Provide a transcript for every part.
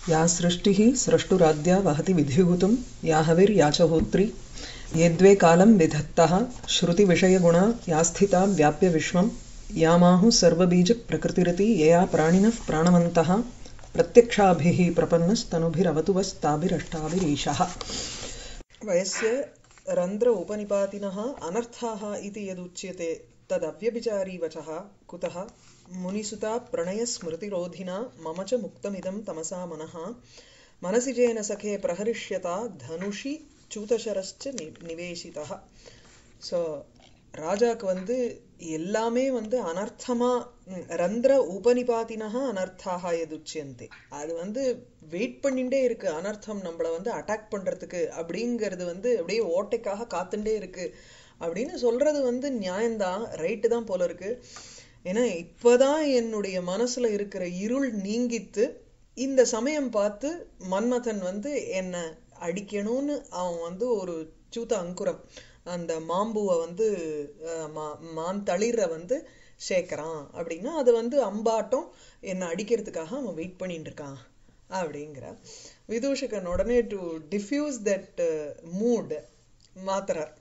या सृष्टिः स्रष्टुराद्या वहति विधिहुतं या हविर्या च होत्री यद्वे कालं विधत्तः श्रुतिविषयगुणा या स्थिता व्याप्य विश्वं यामाहुः सर्वबीजप्रकृतिरिति यया प्राणिनः प्राणवन्तः प्रत्यक्षाभिः प्रपन्नस्तनुभिरवतु वस्ताभिरष्टाभिरीशः वयस्य रन्ध्र उपनिपातिनः अनर्थाः इति यदुच्यते तदव्यभिचारी वचः कुतः मुनिसुता प्रणयस्मृतिरोधिना मम च मुक्तमिदं तमसा मनः मनसि जेन सखे प्रहरिष्यता धनुषि சூதசரஸ்ச நி நிவேசிதா ஸோ ராஜாக்கு வந்து எல்லாமே வந்து அனர்த்தமா ரந்திர உபனிபாத்தினஹா அனர்த்தாக எதுச்சியந்தே அது வந்து வெயிட் பண்ணிட்டே இருக்கு அனர்த்தம் நம்மளை வந்து அட்டாக் பண்றதுக்கு அப்படிங்கிறது வந்து அப்படியே ஓட்டைக்காக காத்துட்டே இருக்கு அப்படின்னு சொல்றது வந்து நியாயம்தான் ரைட்டு தான் போல இருக்கு ஏன்னா இப்பதான் என்னுடைய மனசுல இருக்கிற இருள் நீங்கித்து இந்த சமயம் பார்த்து மன்மதன் வந்து என்ன அடிக்கணும்னு அவன் வந்து ஒரு சூத்த அங்குரம் அந்த மாம்புவை வந்து மான் தளிர வந்து சேர்க்கறான் அப்படின்னா அது வந்து அம்பாட்டம் என்னை அடிக்கிறதுக்காக அவன் வெயிட் பண்ணிட்டு இருக்கான் அப்படிங்கிற விதூஷகன் உடனே டு டிஃப்யூஸ் தட் மூட் மாத்துறார்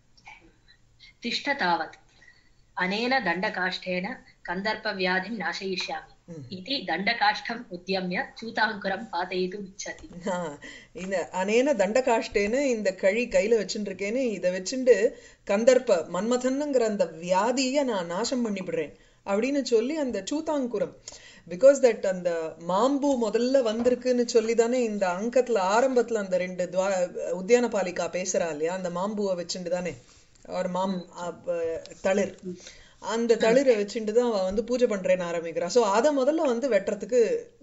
तिष्ठ तावत् अनेन दण्डकाष्ठेन कन्दर्पव्याधिं नाशयिष्यामि इति दण्डकाष्ठम् उद्यम्य चूताङ्कुरं पातयितुम् इच्छति இந்த அனேன தண்டகாஷ்டேன்னு இந்த கழி கையில வச்சுட்டு இருக்கேன்னு இதை வச்சுட்டு கந்தர்ப்ப மன்மதன்னுங்கிற அந்த வியாதிய நான் நாசம் பண்ணிவிடுறேன் அப்படின்னு சொல்லி அந்த சூதாங்குரம் பிகாஸ் தட் அந்த மாம்பு முதல்ல வந்திருக்குன்னு சொல்லி தானே இந்த அங்கத்துல ஆரம்பத்துல அந்த ரெண்டு துவா உத்தியான பாலிகா பேசுறா இல்லையா அந்த மாம்புவை வச்சுட்டு தானே ஒரு மாம் தளிர் அந்த தளிரை வச்சுட்டு தான் அவன் வந்து பூஜை பண்றேன்னு ஆரம்பிக்கிறான் ஸோ அதை முதல்ல வந்து வெட்டுறதுக்கு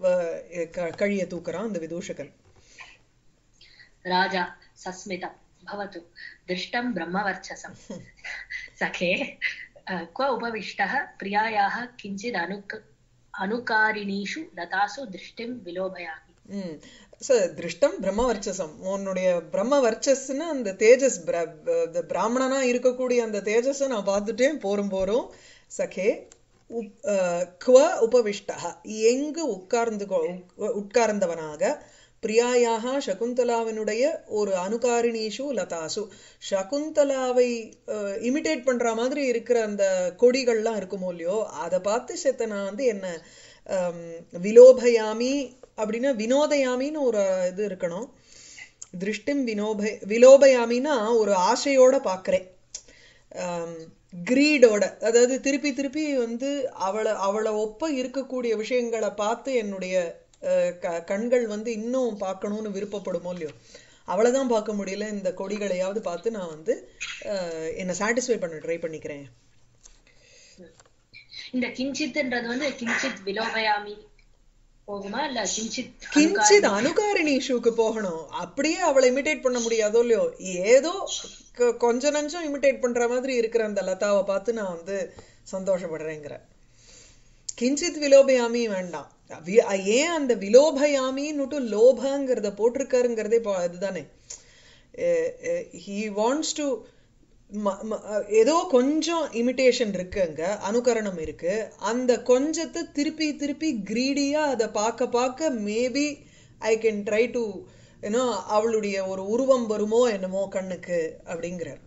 கழிய தூக்குறான் அந்த விதூஷகன் राजा सस्मितं भवतु दृष्टं ब्रह्मवर्चसं सखे क्व उपविष्टः प्रियायाः किञ्चित् अनुक अनुकारिणीषु लतासु दृष्टिं विलोभयामि திருஷ்டம் பிரம்ம வர்ச்சசம் உன்னுடைய பிரம்ம வர்ச்சஸ்ன்னு அந்த தேஜஸ் பிராமணனா இருக்கக்கூடிய அந்த தேஜஸை நான் பார்த்துட்டேன் போரும் போரும் சகே குவ உபவிஷ்டா எங்கு உட்கார்ந்து உட்கார்ந்தவனாக பிரியாயாக சகுந்தலாவினுடைய ஒரு அனுகாரிணீஷு லதாசு சகுந்தலாவை இமிட்டேட் பண்ற மாதிரி இருக்கிற அந்த கொடிகள்லாம் இருக்குமோ இல்லையோ அதை பார்த்து செத்த நான் வந்து என்ன விலோபயாமி அப்படின்னா வினோதயாமின்னு ஒரு இது இருக்கணும் திருஷ்டிம் வினோப விலோபயாமின்னா ஒரு ஆசையோட பார்க்குறேன் கிரீடோட அதாவது திருப்பி திருப்பி வந்து அவளை அவளை ஒப்ப இருக்கக்கூடிய விஷயங்களை பார்த்து என்னுடைய கண்கள் வந்து இன்னும் பார்க்கணும்னு விருப்பப்படுமோ இல்லையோ அவளை தான் பார்க்க முடியல இந்த கொடிகளையாவது பார்த்து நான் வந்து என்னை சாட்டிஸ்ஃபை பண்ண ட்ரை பண்ணிக்கிறேன் இந்த கிஞ்சித்ன்றது வந்து கிஞ்சித் விலோபயாமி போகுமா இல்ல கிஞ்சித் கிஞ்சித் அனுகாரிணீஷுக்கு போகணும் அப்படியே அவளை இமிட்டேட் பண்ண முடியாதோ இல்லையோ ஏதோ கொஞ்ச நஞ்சம் இமிட்டேட் பண்ற மாதிரி இருக்கிற அந்த லதாவை பார்த்து நான் வந்து சந்தோஷப்படுறேங்கிற கிஞ்சித் விலோபயாமி வேண்டாம் ஏன் அந்த விலோபயாமின்னுட்டு லோபங்கிறத போட்டிருக்காருங்கிறதே இதுதானே ஹி வாண்ட்ஸ் டு ஏதோ கொஞ்சம் இமிட்டேஷன் இருக்கு அங்க அனுகரணம் இருக்கு அந்த கொஞ்சத்தை திருப்பி திருப்பி கிரீடியா அதை பார்க்க பார்க்க maybe I can try to ஏன்னோ அவளுடைய ஒரு உருவம் வருமோ என்னமோ கண்ணுக்கு அப்படிங்கிறார்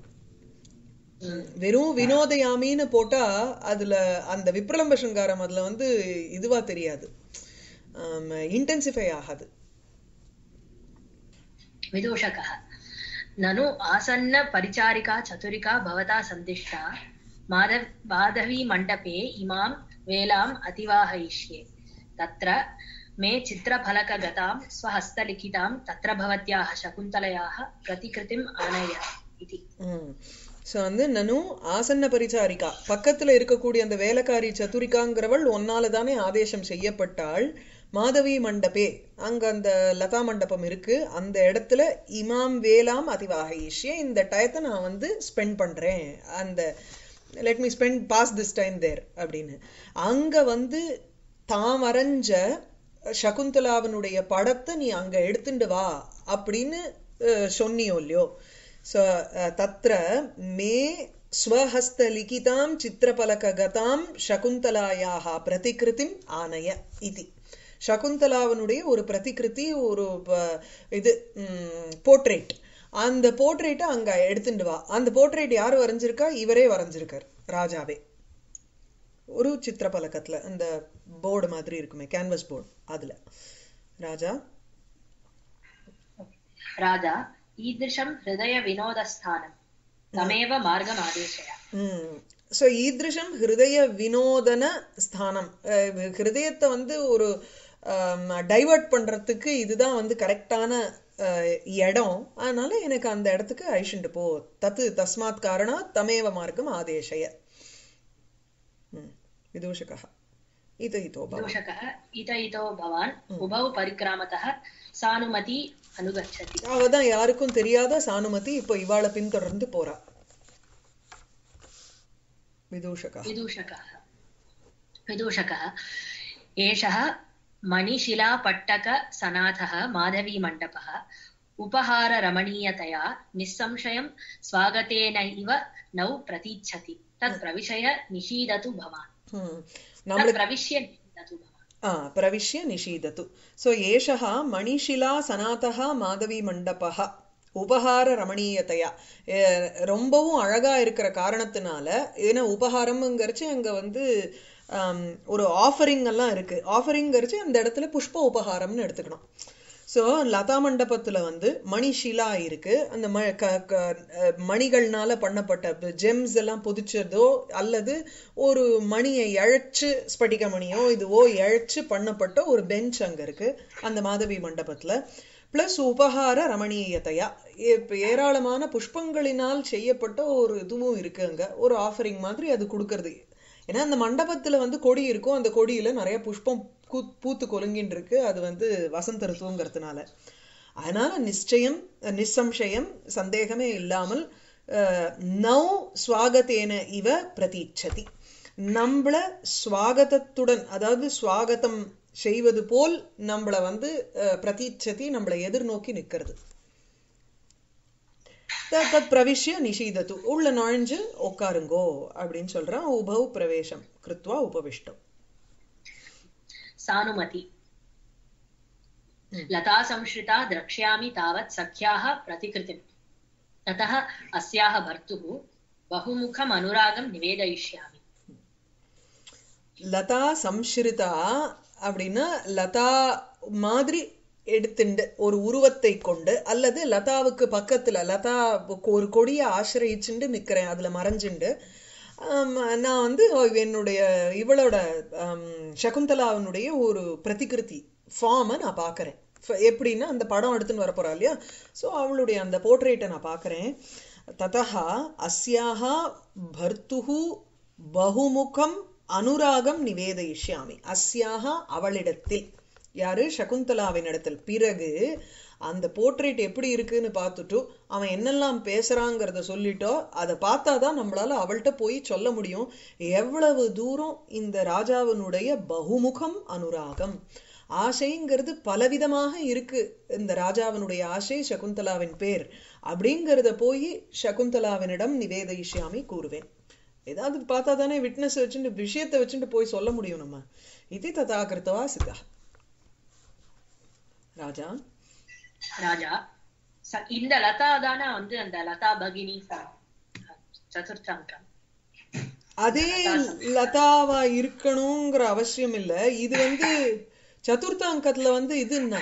வெறும் வினோதயாமின்னு போட்டா அதுல அந்த விப்ரலம்ப சங்காரம் அதுல வந்து இதுவா தெரியாது இன்டென்சிஃபை ஆகாது विदूषकः ननु आसन्न परिचारिका चतुरिका भवता सन्दिष्टा माधव माधवीमण्डपे इमां वेलाम् अतिवाहयिष्ये तत्र मे चित्रफलकगतां स्वहस्तलिखितां तत्र भवत्याः शकुन्तलयाः प्रतिकृतिम् आनय इति ஸோ வந்து நனு ஆசன்ன பரிச்சாரிக்கா பக்கத்துல இருக்கக்கூடிய அந்த வேலைக்காரி சதுரிகாங்கிறவள் ஒன்னால தானே ஆதேசம் செய்யப்பட்டாள் மாதவி மண்டபே அங்க அந்த லதா மண்டபம் இருக்கு அந்த இடத்துல இமாம் வேலாம் அதிவாகிஷ்ய இந்த டயத்தை நான் வந்து ஸ்பெண்ட் பண்றேன் அந்த let me spend pass this time there அப்படின்னு அங்க வந்து தான் வரைஞ்ச சகுந்தலாவனுடைய படத்தை நீ அங்க எடுத்துட்டு வா அப்படின்னு சொன்னியோ இல்லையோ ஸோ தத்ர மே ஸ்வஹஸ்தலிகிதாம் சித்திரபலககதாம் சகுந்தலாயாக பிரதிகிருதிம் ஆனய இது சகுந்தலாவனுடைய ஒரு பிரதிகிருதி ஒரு ப- இது போர்ட்ரேட் அந்த போர்ட்ரேட்டை அங்க எடுத்துட்டு வா அந்த போர்ட்ரேட் யார் வரைஞ்சிருக்கா இவரே வரைஞ்சிருக்கார் ராஜாவே ஒரு சித்திரப்பலகத்துல அந்த போர்டு மாதிரி இருக்குமே கேன்வஸ் போர்டு அதுல ராஜா राजा ईदृशं हृदयविनोदस्थानं तमेव मार्गम् आदेशय ஸோ ஈத்ருஷம் ஹிருதய வினோதன ஸ்தானம் அஹ் ஹிருதயத்தை வந்து ஒரு டைவர்ட் பண்றதுக்கு இதுதான் வந்து கரெக்டான இடம் அதனால எனக்கு அந்த இடத்துக்கு அழிச்சுட்டு போ தத்து தஸ்மாத் காரணா தமேவ மார்க்கம் ஆதேசய ம், விதூஷகः इत हितो भव दूषकः इत इतो भवान् उभौ परिक्रामतः सानुमती अनुगच्छति அவ தான் யாருக்கும் தெரியாத சானுமதி இப்போ இவாளை பின்தொடர்ந்து போறா விதூஷகः विदूषकः विदूषकः एषः मणिशिलापट्टकसनाथः माधवीमण्डपः उपहाररमणीयतया निःसंशयं स्वागतेनैव नौ प्रतीच्छति तत् प्रविशय निषीदतु भवान् ம். तत् நம்மளுக்கு प्रविश्य निषीदतु भवान् ஆ பிரவிஷ்ய நிஷீதத்து ஸோ ஏஷः மணிஷிலா சனாதः மாதவி மண்டபः உபகார ரமணீயத்தையா அஹ் ரொம்பவும் அழகா இருக்கிற காரணத்தினால ஏன்னா உபகாரம்ங்கிறச்சு அங்க வந்து ஆம், ஒரு ஆஃபரிங் எல்லாம் இருக்கு ஆஃபரிங்கிறச்சு அந்த இடத்துல புஷ்ப உபகாரம்னு எடுத்துக்கணும் ஸோ லதா மண்டபத்துல வந்து மணிஷிலா இருக்கு அந்த ம க க அஹ் மணிகள்னால பண்ணப்பட்ட ஜெம்ஸ் எல்லாம் புதிச்சதோ அல்லது ஒரு மணியை இழைச்சு ஸ்படிக மணியோ இதுவோ இழைச்சு பண்ணப்பட்ட ஒரு பெஞ்ச் அங்க இருக்கு அந்த மாதவி மண்டபத்துல பிளஸ் உபகார ரமணீயத்தையா இப்ப ஏராளமான புஷ்பங்களினால் செய்யப்பட்ட ஒரு இதுவும் இருக்கு அங்க ஒரு ஆஃபரிங் மாதிரி அது கொடுக்கறது ஏன்னா அந்த மண்டபத்துல வந்து கொடி இருக்கும் அந்த கொடியில நிறைய புஷ்பம் பூ- பூத்து கொலுங்கின்னு இருக்கு அது வந்து வசந்த ருத்துவங்கிறதுனால அதனால நிச்சயம் நிசம்சயம் சந்தேகமே இல்லாமல் அஹ், நௌ ஸ்வாகத்தேன இவ பிரதீட்சதி நம்மள ஸ்வாகதத்துடன் அதாவது ஸ்வாகதம் செய்வது போல் நம்மள வந்து அஹ், பிரதீட்சதி நம்மளை எதிர்நோக்கி நிக்கிறது த- தத் பிரவிஷ்ய நிஷீதத்து உள்ள நுழைஞ்சு உட்காருங்கோ அப்படின்னு சொல்றான் உபௌ பிரவேசம் கிருத்வா உபவிஷ்டம் सानुमति लता संश्रिता द्रक्ष्यामि तावत् सख्याः प्रतिकृतिम् ततः अस्याः भर्तुः बहुमुखम् अनुरागं निवेदयिष्यामि லதா சம்ஸ்ரிதா அப்படின்னா லதா மாதிரி எடுத்துண்டு ஒரு உருவத்தை கொண்டு அல்லது லதாவுக்கு பக்கத்துல லதா ஒரு கொடியை ஆசிரயிச்சுண்டு நிக்கிறேன் அதுல மறைஞ்சுண்டு ஆம், நான் வந்து என்னுடைய இவளோட ஆம், சகுந்தலாவினுடைய ஒரு பிரதிகிருதி ஃபார்மை நான் பார்க்கறேன் ஃப- எப்படின்னா அந்த படம் எடுத்துன்னு வர போறா இல்லையா ஸோ அவளுடைய அந்த போர்ட்ரேட்டை நான் பார்க்கறேன் ததா அஸ்யாஹா பர்த்துஹு பகுமுகம் அனுராகம் நிவேதயிஷ்யாமி அஸ்யாஹா அவளிடத்தில் யாரு சகுந்தலாவின் இடத்தில் பிறகு அந்த போர்ட்ரேட் எப்படி இருக்குன்னு பார்த்துட்டு அவன் என்னெல்லாம் பேசுறாங்கிறத சொல்லிட்டோ அதை பார்த்தாதான் நம்மளால அவள்கிட்ட போய் சொல்ல முடியும் எவ்வளவு தூரம் இந்த ராஜாவினுடைய பகுமுகம் அனுராகம் ஆசைங்கிறது பலவிதமாக இருக்கு இந்த ராஜாவினுடைய ஆசை சகுந்தலாவின் பேர் அப்படிங்கிறத போய் சகுந்தலாவினிடம் நிவேதயிஷ்யாமி கூறுவேன் ஏதாவது பார்த்தா தானே விட்னஸ் வச்சுட்டு விஷயத்தை வச்சுட்டு போய் சொல்ல முடியும் நம்ம இது ததா கிருத்தவா சித்தா ராஜா ராஜா ச- இந்த லதா தானே வந்து அந்த லதா பகினி ச- சதுர்த்தங்கம் அதே லதாவா இருக்கணுங்கிற அவசியம் இல்ல இது வந்து சதுர்த்த அங்கத்துல வந்து இது என்ன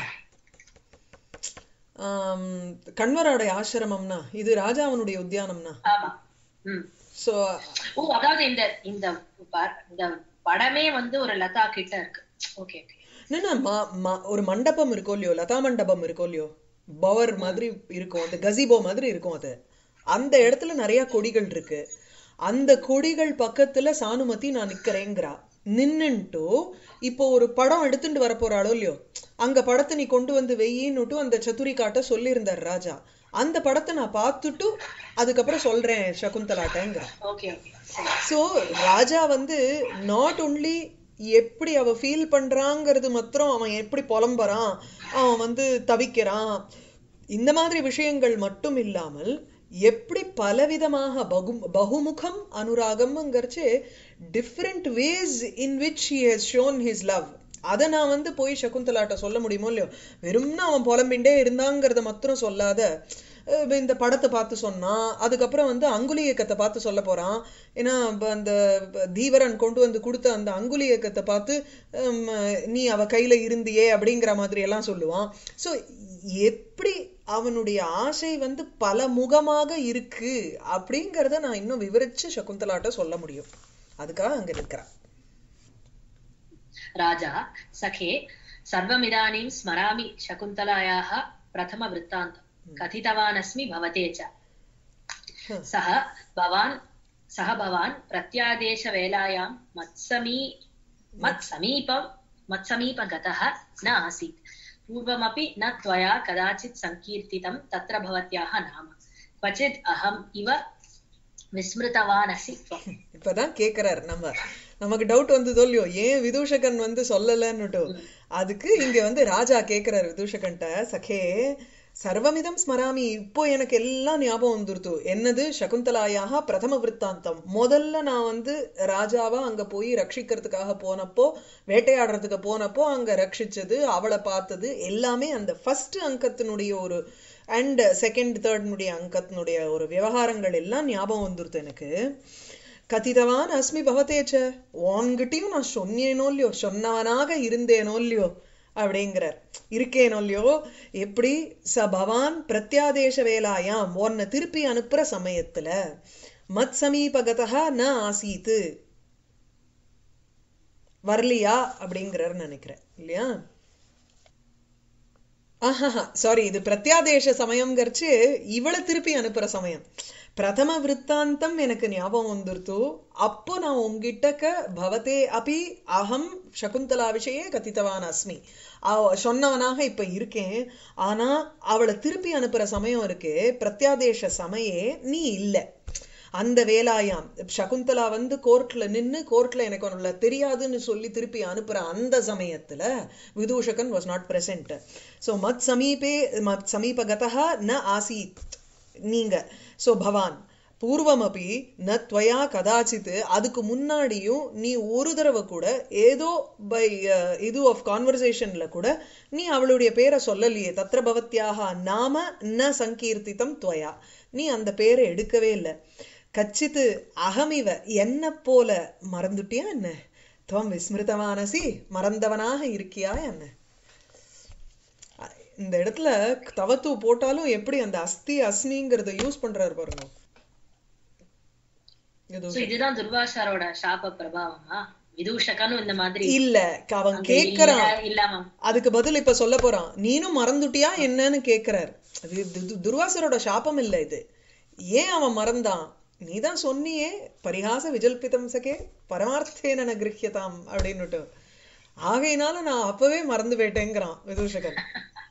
ஆம், கண்வரோடைய ஆசிரமம்னா இது ராஜாவனுடைய உத்தியானம்னா ஆமா ம் சோ ஓ அதாவது இந்த இந்த ப- இந்த படமே வந்து ஒரு லதா கிட்ட இருக்கு ஓகே ஓகே என்னன்னா ம- ம- ஒரு மண்டபம் இருக்கும் இல்லையோ லதா மண்டபம் இருக்கும் இல்லையோ பவர் மாதிரி இருக்கும் அந்த கசிபோ மாதிரி இருக்கும் அது அந்த இடத்துல நிறைய கொடிகள் இருக்கு அந்த கொடிகள் பக்கத்துல சானுமதி நான் நிக்கிறேங்கிறா நின்னுட்டு இப்போ ஒரு படம் எடுத்துட்டு வர போறாளோ இல்லையோ அங்க படத்தை நீ கொண்டு வந்து வெயின்னுட்டு அந்த சதுரி காட்ட சொல்லியிருந்தார் ராஜா அந்த படத்தை நான் பார்த்துட்டு அதுக்கப்புறம் சொல்றேன் சகுந்தலாட்டேங்கிற ஓகே ஓகே சரி சோ ராஜா வந்து நாட் ஒன்லி எப்படி அவ ஃபீல் பண்றாங்கிறது மாத்திரம் அவன் எப்படி புலம்புறான் அவன் வந்து தவிக்கிறான் இந்த மாதிரி விஷயங்கள் மட்டும் இல்லாமல் எப்படி பலவிதமாக பகு பகுமுகம் அனுராகம்ங்கிறச்சு different ways in which he has shown his love அதை நான் வந்து போய் சகுந்தலாட்ட சொல்ல முடியுமோ இல்லையோ வெறும்னா அவன் புலம்பிண்டே இருந்தாங்கிறத மாத்திரம் சொல்லாத அஹ் இந்த படத்தை பார்த்து சொன்னான் அதுக்கப்புறம் வந்து அங்குலி இயக்கத்தை பார்த்து சொல்ல போறான் ஏன்னா ப- அந்த ப- தீவரன் கொண்டு வந்து கொடுத்த அந்த அங்குலி இயக்கத்தை பார்த்து ஹம், நீ அவ கையில இருந்தியே அப்படிங்கிற மாதிரி எல்லாம் சொல்லுவான் சோ எப்படி அவனுடைய ஆசை வந்து பல முகமாக இருக்கு அப்படிங்கறத நான் இன்னும் விவரிச்சு சகுந்தலாட்ட சொல்ல முடியும் அதுக்காக அங்க இருக்கிறான் राजा सखे सर्वमिदानीं स्मरामि शकुन्तलायाः प्रथमवृत्तान्तं कथितवानस्मि भवते च सः भवान् सः भवान् प्रत्यादेशवेलायां मत्समी मत्समीपं मत्समीपगतः न आसीत् पूर्वमपि न त्वया कदाचित् सङ्कीर्तितं तत्र भवत्याः नाम क्वचित् अहम् इव विस्मृतवान् असि त्वम् இப்பதான் கேக்குறாரு நம்ம நமக்கு டவுட் வந்ததோ இல்லையோ ஏன் விதூஷகன் வந்து சொல்லலன்னுட்டு அதுக்கு இங்க வந்து ராஜா கேக்குறாரு விதூஷகன்ட்ட சகே சர்வமிதம் ஸ்மராமி இப்போ எனக்கு எல்லாம் ஞாபகம் வந்துருத்து என்னது சகுந்தலாயாக பிரதம விற்த்தாந்தம் முதல்ல நான் வந்து ராஜாவா அங்க போய் ரட்சிக்கிறதுக்காக போனப்போ வேட்டையாடுறதுக்கு போனப்போ அங்க ரட்சிச்சது அவளை பார்த்தது எல்லாமே அந்த ஃபர்ஸ்ட் அங்கத்தினுடைய ஒரு அண்ட் செகண்ட் தேர்ட்னுடைய அங்கத்தினுடைய ஒரு விவகாரங்கள் எல்லாம் ஞாபகம் வந்துருது எனக்கு கதிதவான் அஸ்மி பவதேச்ச உன்கிட்டயும் நான் சொன்னேனோ இல்லையோ சொன்னவனாக இருந்தேனோ இல்லையோ அப்படிங்கிறார் இருக்கேனோ இல்லையோ எப்படி ச பவான் பிரத்யாதேச வேலாயாம் உன்னை திருப்பி அனுப்புற சமயத்துல மத் சமீபகதா ந ஆசீத்து வரலையா அப்படிங்கிறார் நினைக்கிறேன் இல்லையா ஆஹா சாரி இது பிரத்யாதேச சமயம்ங்கிறச்சு இவளை திருப்பி அனுப்புற சமயம் பிரதம விற்த்தாந்தம் எனக்கு ஞாபகம் வந்துருத்து அப்போ நான் உங்ககிட்டக்க பவதே அபி அகம் சகுந்தலா விஷயே கத்தித்தவான் அஸ்மி அவ சொன்னவனாக இப்ப இருக்கேன் ஆனா அவளை திருப்பி அனுப்புற சமயம் இருக்கே பிரத்யாதேச சமயே நீ இல்ல அந்த வேலாயாம் சகுந்தலா வந்து கோர்ட்ல நின்னு கோர்ட்ல எனக்கு உன்னை தெரியாதுன்னு சொல்லி திருப்பி அனுப்புற அந்த சமயத்துல விதூஷகன் வாஸ் நாட் பிரசன்ட் சோ மத் சமீபே மத் சமீபகதா ந ஆசீத் நீங்க சோ பவான் பூர்வமபி ந துவயா கதாச்சித் அதுக்கு முன்னாடியும் நீ ஒரு தடவை கூட ஏதோ பை இது ஆஃப் கான்வர்சேஷன்ல கூட நீ அவளுடைய பேரை சொல்லலையே தத்ர பவத்யாக நாம ந சங்கீர்த்திதம் துவயா நீ அந்த பேரை எடுக்கவே இல்லை கச்சித்து அகமிவ என்ன போல மறந்துட்டியா என்ன துவம் விஸ்மிருதமானசி மறந்தவனாக இருக்கியா என்ன இந்த இடத்துல தவத்து போட்டாலும் எப்படி அந்த அஸ்தி அஸ்மிங்கிறத யூஸ் பண்றாரு பாருங்க இது So, இதுதான் துர்வாசாரோட சாப பிரபாவமா விதூஷகனும் இந்த மாதிரி இல்ல அவன் அங்க கேக்குறான் இல்ல- இல்லாம அதுக்கு பதில் இப்ப சொல்ல போறான் நீனும் மறந்துட்டியா என்னன்னு கேக்குறார் அது து- து- துர்வாசரோட சாபம் இல்ல இது ஏன் அவன் மறந்தான் நீதான் சொன்னியே பரிகாச விஜல்பிதம் சகே பரமார்த்தேன கிரஹியதாம் அப்படின்னுட்டு ஆகையினால நான் அப்பவே மறந்து போயிட்டேங்கிறான் விதூஷகன்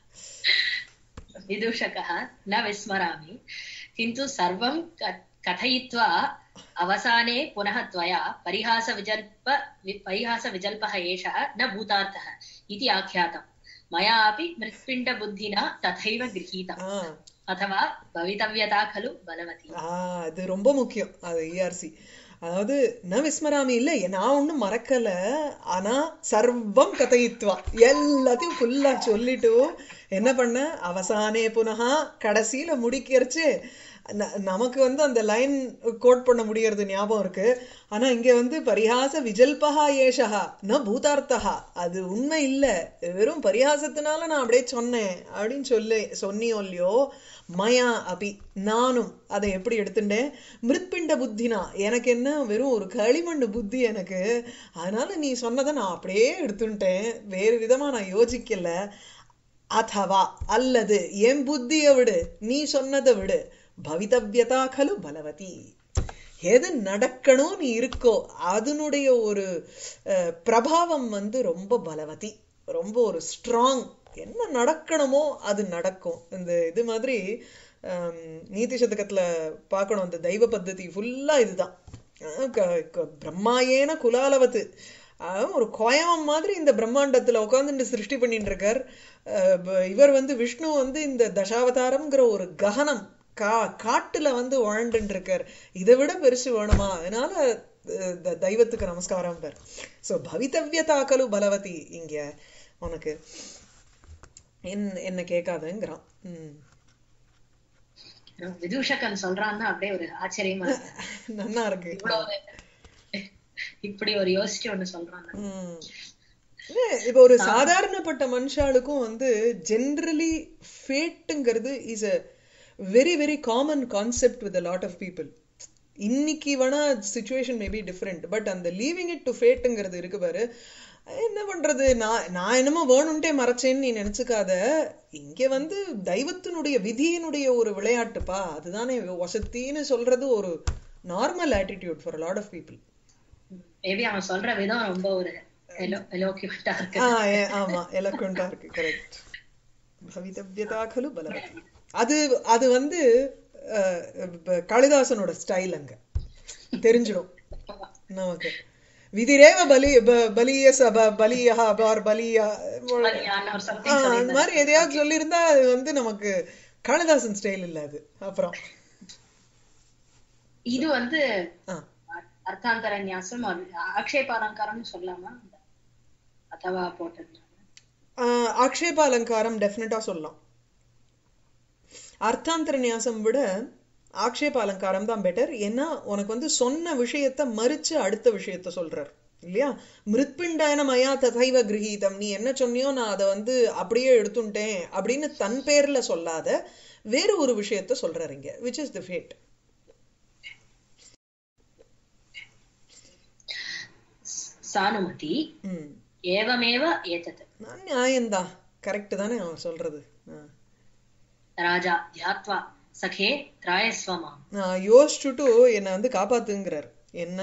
विदूषकः न विस्मरामि किन्तु सर्वं क- कथयित्वा अवसाने पुनः त्वया परिहासविजल्प वि- परिहासविजल्पः एषः न भूतार्थः इति आख्यातम् मया अपि मृत्पिण्डबुद्धिना तथैव गृहीतम् ஆஹ் अथवा भवितव्यता खलु बलवती ஆஹ் அது ரொம்ப முக்கியம் அது இஆர்சி அதாவது ந விஸ்மராமி இல்ல நான் ஒண்ணும் மறக்கல ஆனா சர்வம் கதையித்வா எல்லாத்தையும் ஃபுல்லா சொல்லிட்டு என்ன பண்ண அவசானே புனகா கடைசியில முடிக்கிறச்சு ந- நமக்கு வந்து அந்த லைன் கோட் பண்ண முடியறது ஞாபகம் இருக்கு ஆனா இங்க வந்து பரிகாச விஜல்பகா ஏஷகா ந பூதார்த்தகா அது உண்மை இல்ல வெறும் பரிகாசத்தினால நான் அப்படியே சொன்னேன் அப்படின்னு சொல்லி சொன்னியோ இல்லையோ மயா அபி நானும் அதை எப்படி எடுத்துட்டேன் மிருத்பிண்ட புத்தினா எனக்கு என்ன வெறும் ஒரு களிமண் புத்தி எனக்கு அதனால நீ சொன்னதை நான் அப்படியே எடுத்துட்டேன் வேறு விதமா நான் யோசிக்கல அதவா அல்லது என் புத்தியை விடு நீ சொன்னதை விடு பவிதவ்யதா கலு பலவதி எது நடக்கணும் நீ இருக்கோ அதனுடைய ஒரு அஹ், பிரபாவம் வந்து ரொம்ப பலவதி ரொம்ப ஒரு ஸ்ட்ராங் என்ன நடக்கணுமோ அது நடக்கும் இந்த இது மாதிரி ஹம், நீதி சதகத்துல பார்க்கணும் அந்த தெய்வ பத்ததி ஃபுல்லா இதுதான் அஹ் க- க- பிரம்மாயேன குலாலவத்து அஹ் ஒரு கோயமம் மாதிரி இந்த பிரம்மாண்டத்துல உட்கார்ந்துட்டு சிருஷ்டி பண்ணிட்டு இருக்கார் அஹ் ப- இவர் வந்து விஷ்ணு வந்து இந்த தசாவதாரம்ங்கிற ஒரு ககனம் கா காட்டுல வந்து வாழ்ந்துட்டு இருக்கார் இதை விட பெருசு வேணுமா அதனால அஹ், த- தெய்வத்துக்கு நமஸ்காரம் பேர் ஸோ பவித்தவ்யதா கலு பலவதி இங்க உனக்கு என் என்ன கேட்காதங்கிறான் ம். விதூஷகன் சொல்றான்னா அப்படியே ஒரு ஆச்சரியமா இருக்கு நன்னா இருக்கு இவ்வளவு ஒரு இப்படி ஒரு யோசிச்சு ஒண்ணு சொல்றாங்க ம். இல்ல, இப்ப ஒரு சாதாரணப்பட்ட மனுஷாளுக்கும் வந்து ஜென்ரலி ஃபேட்டுங்கிறது is a very very common concept with lot of people இன்னைக்கு வேணா சுச்சுவேஷன் மேபி டிஃப்ரெண்ட் பட் அந்த லீவிங் இட் டு ஃபேட்டுங்கிறது இருக்கு பாரு என்ன பண்றது நான் நான் என்னமோ வேணும்ட்டே மறைச்சேன்னு நீ நினைச்சுக்காத இங்க வந்து தெய்வத்தினுடைய விதியினுடைய ஒரு விளையாட்டுப்பா அதுதானே வசத்தின்னு சொல்றது ஒரு normal attitude for lot of people maybe அவன் சொல்ற விதம் ரொம்ப ஒரு எலோக்கியூட்டா இருக்கு ஆ, ஏ- ஆமா எலக்வெண்டா இருக்கு கரெக்ட் பவிதவ்யதா கலு பலவதி அது அது வந்து அஹ், ப- காளிதாசனோட ஸ்டைல் அங்க தெரிஞ்சிடும் நமக்கு விதிரேவ பலி ப- பலிய சப பலியா பார் பலியா பலியான ஒரு ஆ, something அந்த சொல்லியிருந்தாரு. மாதிரி எதையாவது சொல்லியிருந்தா அது வந்து நமக்கு காளிதாசன் ஸ்டைல் இல்ல அது அப்புறம் இது வந்து ஆ, அர்த்தாந்தர நியாசம் அது ஆக்ஷேபாலங்காரம்னு சொல்லாமா அதவா போட்டது ஆ, ஆக்ஷேப அலங்காரம் டெஃபினட்டா சொல்லலாம் அர்த்தாந்தர நியாசம் விட ஆக்ஷேப அலங்காரம் தான் பெட்டர் ஏன்னா உனக்கு வந்து சொன்ன விஷயத்த மறிச்சு அடுத்த விஷயத்த சொல்றார் இல்லையா மிருத்பிண்டாயன மயா ததைவ கிரகீதம் நீ என்ன சொன்னியோ நான் அதை வந்து அப்படியே எடுத்துட்டேன் அப்படின்னு தன் பேர்ல சொல்லாத வேறு ஒரு விஷயத்த சொல்றாரு இங்க which is the fate Sanumati ம் ஏவமேவ ஏதத் நான் நியாயம்தான் கரெக்ட் தானே அவன் சொல்றது ஆ. ராஜா தியாத்வா சகே திராயஸ்வமா நான் யோசிச்சுட்டு என்னை வந்து காப்பாத்துங்கிறார் என்ன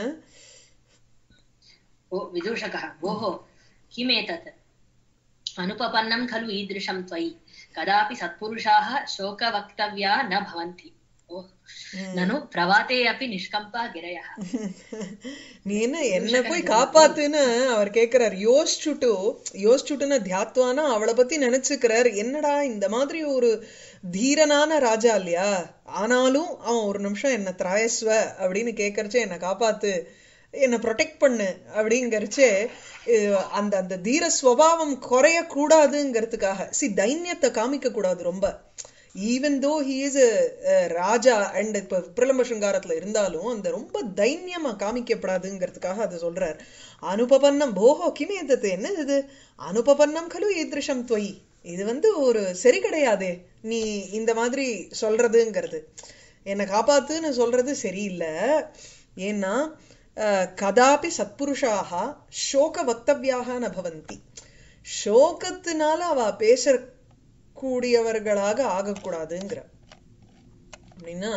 ओ विदूषकः भोः किमेतत् अनुपपन्नं खलु ईदृशं त्वयि कदापि सत्पुरुषाः शोकवक्तव्या न भवन्ति ओ ननु प्रवाते अपि निष्कम्पा गिरयः நீ என்ன என்ன போய் காப்பாத்துன்னு அவர் கேக்குறார் யோசிச்சுட்டு யோசிச்சுட்டுன்னு தியாத்வானா அவளை பத்தி நினைச்சுக்கிறார் என்னடா இந்த மாதிரி ஒரு தீரனான ராஜா இல்லையா ஆனாலும் அவன் ஒரு நிமிஷம் என்ன திராயஸ்வ அப்படின்னு கேட்கறச்சே என்னை காப்பாத்து என்னை ப்ரொடெக்ட் பண்ணு அப்படிங்கறச்சே அஹ், அந்த அந்த தீர ஸ்வபாவம் குறையக்கூடாதுங்கிறதுக்காக சி தைரியத்தை காமிக்க கூடாது ரொம்ப even though he is Raja and இப்போ பிரலம்ப சிங்காரத்துல இருந்தாலும் அந்த ரொம்ப தைரியமா காமிக்கப்படாதுங்கிறதுக்காக அதை சொல்றார் அனுபபன்னம் போஹோ கிமேதத்து என்ன இது அனுபபன்னம் கலு ஈதிருஷம் தொய் இது வந்து ஒரு சரி கிடையாதே நீ இந்த மாதிரி சொல்றதுங்கிறது என்னை காப்பாத்துன்னு சொல்றது சரியில்லை ஏன்னா அஹ், கதாபி சத்புருஷாக சோக வக்தவியாக ந பவந்தி சோகத்தினால அவ பேசக்கூடியவர்களாக ஆகக்கூடாதுங்கிற அப்படின்னா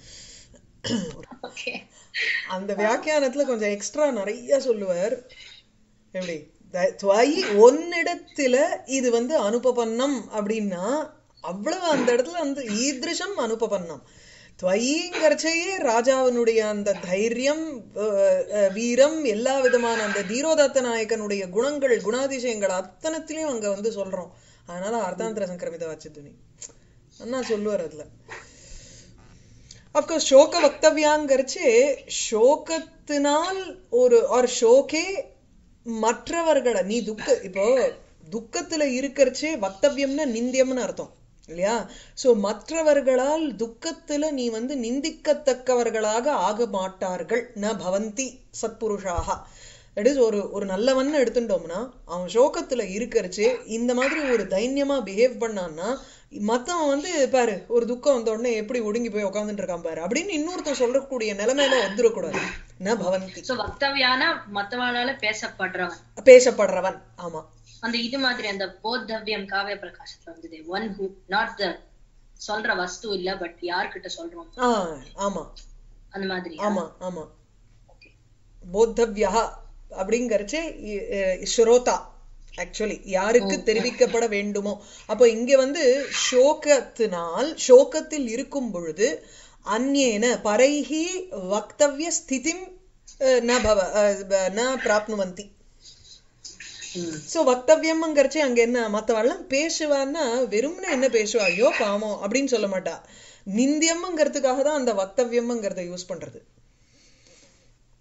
ஓகே அந்த வியாக்கியானத்துல கொஞ்சம் எக்ஸ்ட்ரா நிறைய சொல்லுவார் எப்படி த- துவயி ஒன்னிடத்துல இது வந்து அனுபபன்னம் அப்படின்னா அவ்வளவு அந்த இடத்துல வந்து ஈதிருஷம் அனுபபன்னம் துவயிங்கிறச்சையே ராஜாவினுடைய அந்த தைரியம் அஹ், அஹ், வீரம் எல்லா விதமான அந்த தீரோதத்த நாயகனுடைய குணங்கள் குணாதிசயங்கள் அத்தனத்திலையும் அங்க வந்து சொல்றோம் அதனால அர்த்தாந்திர சங்கிரமித வாச்சு துணி அண்ணா சொல்லுவார் அதுல அப்கோர்ஸ் சோக வக்தவியாங்கிறச்சு சோகத்தினால் ஒரு ஒரு ஷோகே மற்றவர்களை நீ துக்க இப்போ துக்கத்துல இருக்கிறச்சே வக்தவியம்னா நிந்தியம்னு அர்த்தம் இல்லையா சோ மற்றவர்களால் துக்கத்துல நீ வந்து நிந்திக்கத்தக்கவர்களாக ஆக மாட்டார்கள் ந பவந்தி சத்புருஷாக தட் இஸ் ஒரு ஒரு நல்லவன் எடுத்துட்டோம்னா அவன் சோகத்துல இருக்கிறச்சே இந்த மாதிரி ஒரு தைரியமா பிஹேவ் பண்ணான்னா மத்தவன் வந்து பாரு ஒரு துக்கம் வந்த உடனே எப்படி ஒடுங்கி போய் உட்காந்துட்டு இருக்கான் பாரு அப்படின்னு இன்னொருத்தன் சொல்லக்கூடிய நிலைமையில வந்துடக்கூடாது ந பவந்தி சோ வக்தவியான மத்தவாளால பேசப்படுறவன் பேசப்படுறவன் ஆமா அந்த இது மாதிரி அந்த போத்தவ்யம் காவிய பிரகாசத்துல வந்தது ஒன் ஹூ நாட் த சொல்ற வஸ்து இல்ல பட் யார்கிட்ட சொல்றோம் ஆ ஆமா அந்த மாதிரி ஆமா ஆமா போத்தவ்யா அப்படிங்கறச்சே இ- அஹ் ஸ்ரோதா ஆக்சுவலி யாருக்கு தெரிவிக்கப்பட வேண்டுமோ அப்போ இங்க வந்து சோகத்தினால் சோகத்தில் இருக்கும் பொழுது அந்நேன பரைஹி வக்தவ்ய ஸ்திதிம் அஹ், ந பவ அஹ், ப- ந பிராப்னுவந்தி ம். சோ வக்தவியம்ங்கிறச்சே அங்க என்ன மத்தவெல்லாம் பேசுவான்னா வெறும்னு என்ன பேசுவா ஐயோ பாவம் அப்படின்னு சொல்ல மாட்டா நிந்தியம்ங்கிறதுக்காக தான் அந்த வக்தவியம்ங்கிறத யூஸ் பண்றது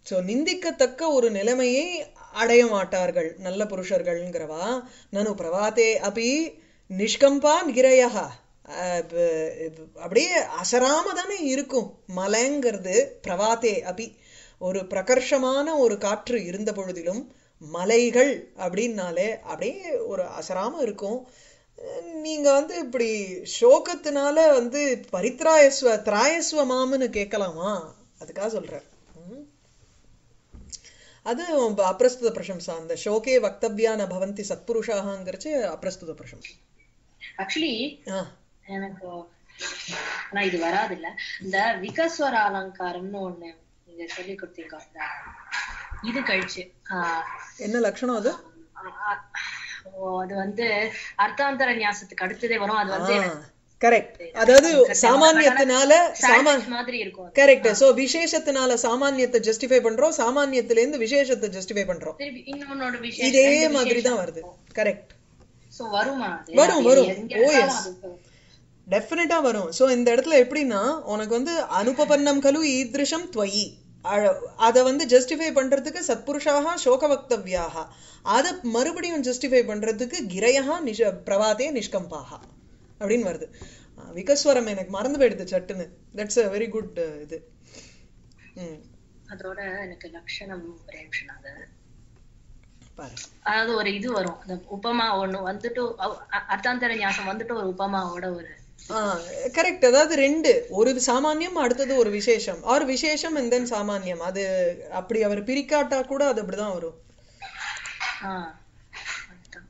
ஸோ நிந்திக்கத்தக்க ஒரு நிலைமையை அடைய மாட்டார்கள் நல்ல புருஷர்கள்ங்கிறவா நனு பிரவாத்தே அப்படி நிஷ்கம்பா கிரையா அப்படியே அசராம தானே இருக்கும் மலைங்கிறது பிரவாத்தே அபி ஒரு பிரகர்ஷமான ஒரு காற்று இருந்த பொழுதிலும் மலைகள் அப்படின்னாலே அப்படியே ஒரு அசராம இருக்கும் நீங்க வந்து இப்படி சோகத்தினால வந்து பரித்ராயஸ்வ திராயஸ்வ மாமுன்னு கேட்கலாமா அதுக்காக சொல்றேன் ம். அது அப்பிரஸ்துத பிரசம்சா அந்த ஷோகே வக்தவ்யா ந பவந்தி சத்புருஷாங்கிறச்சு அப்பிரஸ்துத பிரசம்சா ஆக்சுவலி ஆ எனக்கு ஆனா இது வராது இல்ல இந்த விகஸ்வர அலங்காரம்னு ஒண்ணு நீங்க சொல்லி கொடுத்தீங்க அந்த இது கழிச்சு ஆஹ் என்ன லட்சணம் அது ஆஹ் ஓ, அது வந்து அர்த்தாந்தர நியாசத்துக்கு அடுத்ததே வரும் அது வந்து கரெக்ட் அதாவது சாமானியத்தினால சாமா sandwich மாதிரி இருக்கும் அது. கரெக்ட் சோ விசேஷத்தினால சாமானியத்தை ஜஸ்டிஃபை பண்றோம் சாமானியத்துல இருந்து விசேஷத்தை ஜஸ்டிஃபை பண்றோம் திருப்பி இன்னொன்னோட விஷயம் இதே மாதிரி தான் வருது கரெக்ட் சோ வருமா அது வரும், அது வரும். எங்க Oh, எடுத்தாலும் yes. அது டெஃபினட்டா வரும் சோ இந்த இடத்துல எப்படின்னா உனக்கு வந்து அனுபபன்னம் கலு ஈத்ருஷம் துவயி அதை வந்து ஜஸ்டிஃபை பண்றதுக்கு சத்புருஷாக சோக வக்தவ்யாக அதை மறுபடியும் ஜஸ்டிஃபை பண்றதுக்கு கிரையா நிஷ பிரவாதே நிஷ்கம்பாக அப்படின்னு வருது அஹ் விகஸ்வரம் எனக்கு மறந்து போயிடுது சட்டுன்னு தட்ஸ் அ வெரி குட் இது ம் அதோட எனக்கு லட்சணம் ஒரே நிமிஷம் அது பாரு அதாவது ஒரு இது வரும் அந்த உபமா ஒண்ணு வந்துட்டு அவ்- அ- அர்த்தாந்தர ஞாசம் வந்துட்டு ஒரு உபமாவோட ஒரு கரெக்ட் அதாவது ரெண்டு ஒரு சாமானியம் அடுத்தது ஒரு விசேஷம் ஆர் விசேஷம் and then சாமானியம் அது அப்படி அவர் பிரிக்காட்டா கூட அது அப்படிதான் வரும் ஆஹ் அதான்.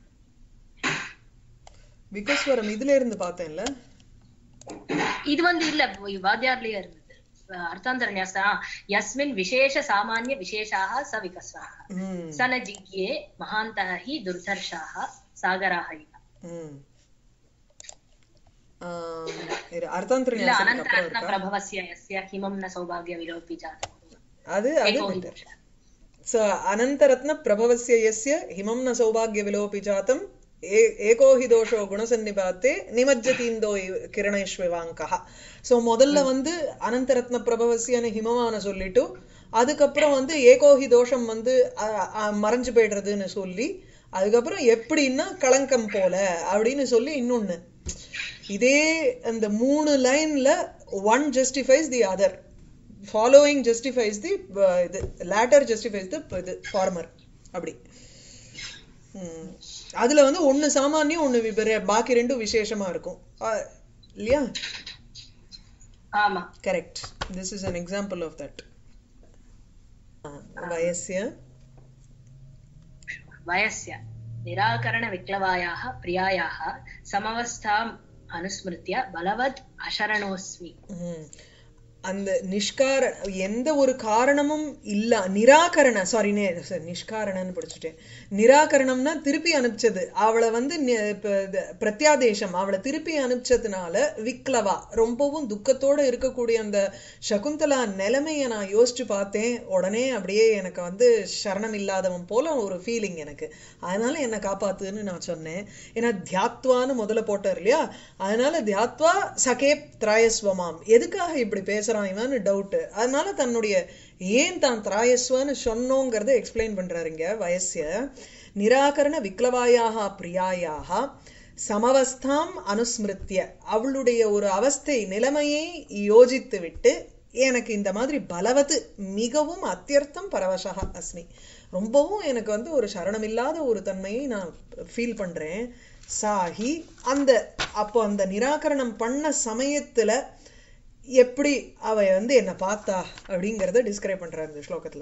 விகஸ்வரம் இதுல இருந்து பார்த்தேன்ல இது வந்து இல்ல வாத்தியார்லயே இருந்தது அஹ் அர்த்தாந்தர ஞாசம் யஸ்மின் விசேஷ சாமானிய விசேஷாக ச விகஸ்வாக ம் ச ந ஜிக்யே மகாந்தः हि दुर्धर्षाः सागराः इव ம் ஆம், இரு, அர்த்தாந்தர இல்ல ஞாசத்துக்கு அப்புறம் अनन्तरत्न இருக்கா प्रभवस्य यस्य हिमं न सौभाग्य विलोपि जातम् அது அது एको हि better. दोषः। स अनन्तरत्न प्रभवस्य यस्य हिमं न सौभाग्य विलोपि जातम् ए- एको हि दोषो குணசன்னிபாத்தே நிமஜ்ஜதீந்தோ இவ்- கிரணேஷ்விவாங்கः சோ முதல்ல வந்து அனந்தரத்ன பிரபவசியன்னு ஹிமமான சொல்லிட்டு அதுக்கப்புறம் வந்து ஏகோஹி தோஷம் வந்து அ- அ- மறைஞ்சு போயிடுறதுன்னு சொல்லி அதுக்கப்புறம் எப்படின்னா களங்கம் போல அப்படின்னு சொல்லி இன்னொன்னு இதே அந்த மூணு லைன்ல one justifies the other following justifies the இது லேட்டர் ஜஸ்டிஃபைஸ் தி இது ஃபார்மர் அப்படி ம். அதுல வந்து ஒண்ணு சாமானியம் ஒண்ணு விபர- பாக்கி ரெண்டும் விசேஷமா இருக்கும் அஹ், இல்லையா ஆமா correct this is an example of that வயசிய वयस्य निराकरणविक्लवायाः प्रियायाः समवस्थाम् अनुस्मृत्य बलवत् अशरणोऽस्मि ம். அந்த நிஷ்கார எந்த ஒரு காரணமும் இல்ல நிராகரண சாரி நிஷ்காரணன்னு படிச்சுட்டேன் நிராகரணம்னா திருப்பி அனுப்பிச்சது அவளை வந்து நி- இப்ப இது பிரத்யாதேசம் அவளை திருப்பி அனுப்பிச்சதுனால விக்லவா ரொம்பவும் துக்கத்தோட இருக்கக்கூடிய அந்த சகுந்தலா நிலைமைய நான் யோசிச்சு பார்த்தேன் உடனே அப்படியே எனக்கு வந்து சரணம் இல்லாதவன் போல ஒரு ஃபீலிங் எனக்கு அதனால என்னை காப்பாத்துன்னு நான் சொன்னேன் ஏன்னா தியாத்வான்னு முதல்ல போட்டார் இல்லையா அதனால தியாத்வா சகே திராயஸ்வமாம் எதுக்காக இப்படி பேசுறான் இவன் டவுட் அதனால தன்னுடைய ஏன் தான் திராயஸ்வன்னு சொன்னோங்கிறத எக்ஸ்பிளைன் பண்றாரு இங்க வயசிய நிராகரண விக்லவாயாக பிரியாயாக சமவஸ்தாம் அனுஸ்மிருத்திய அவளுடைய ஒரு அவஸ்தை நிலைமையை யோசித்து விட்டு எனக்கு இந்த மாதிரி பலவத்து மிகவும் அத்தியர்த்தம் பரவசக அஸ்மி ரொம்பவும் எனக்கு வந்து ஒரு சரணமில்லாத ஒரு தன்மையை நான் ஃபீல் பண்றேன் சாகி அந்த அப்போ அந்த நிராகரணம் பண்ண சமயத்துல எப்படி அவ வந்து என்ன பார்த்தா அப்படிங்கறத டிஸ்கிரைப் பண்றாரு இந்த ஸ்லோகத்துல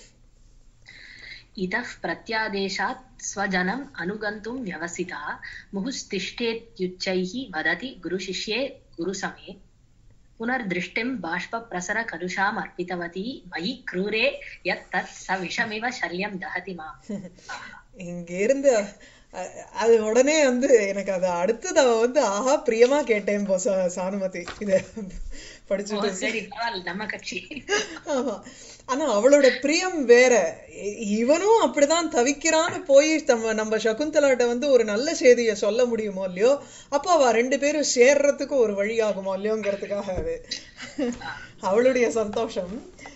इतः प्रत्यादेशात् स्वजनम् अनुगन्तुं व्यवसिता मुहुस्तिष्ठेत्युच्चैः वदति गुरुशिष्ये गुरुसमे पुनर्दृष्टिं बाष्पप्रसरकलुषाम् अर्पितवती मयि क्रूरे यत् तत् स विषमिव शल्यं दहति माम् இங்க இருந்து அ- அது உடனே வந்து எனக்கு அது அடுத்தது அவ வந்து ஆஹா பிரியமா கேட்டேன் போ சா- சானுமதி இத ஓ, படிச்சுட்டு சரி பரவாயில்ல நம்ம கட்சி ஆமா ஆனா அவளோட பிரியம் வேற இ- இவனும் அப்படிதான் தவிக்கிறான்னு போய் நம்ம நம்ம சகுந்தலாட்ட வந்து ஒரு நல்ல செய்தியை சொல்ல முடியுமோ இல்லையோ அப்போ அவ ரெண்டு பேரும் சேர்றதுக்கு ஒரு வழி ஆகுமோ இல்லையோங்கிறதுக்காக அது அவளுடைய சந்தோஷம்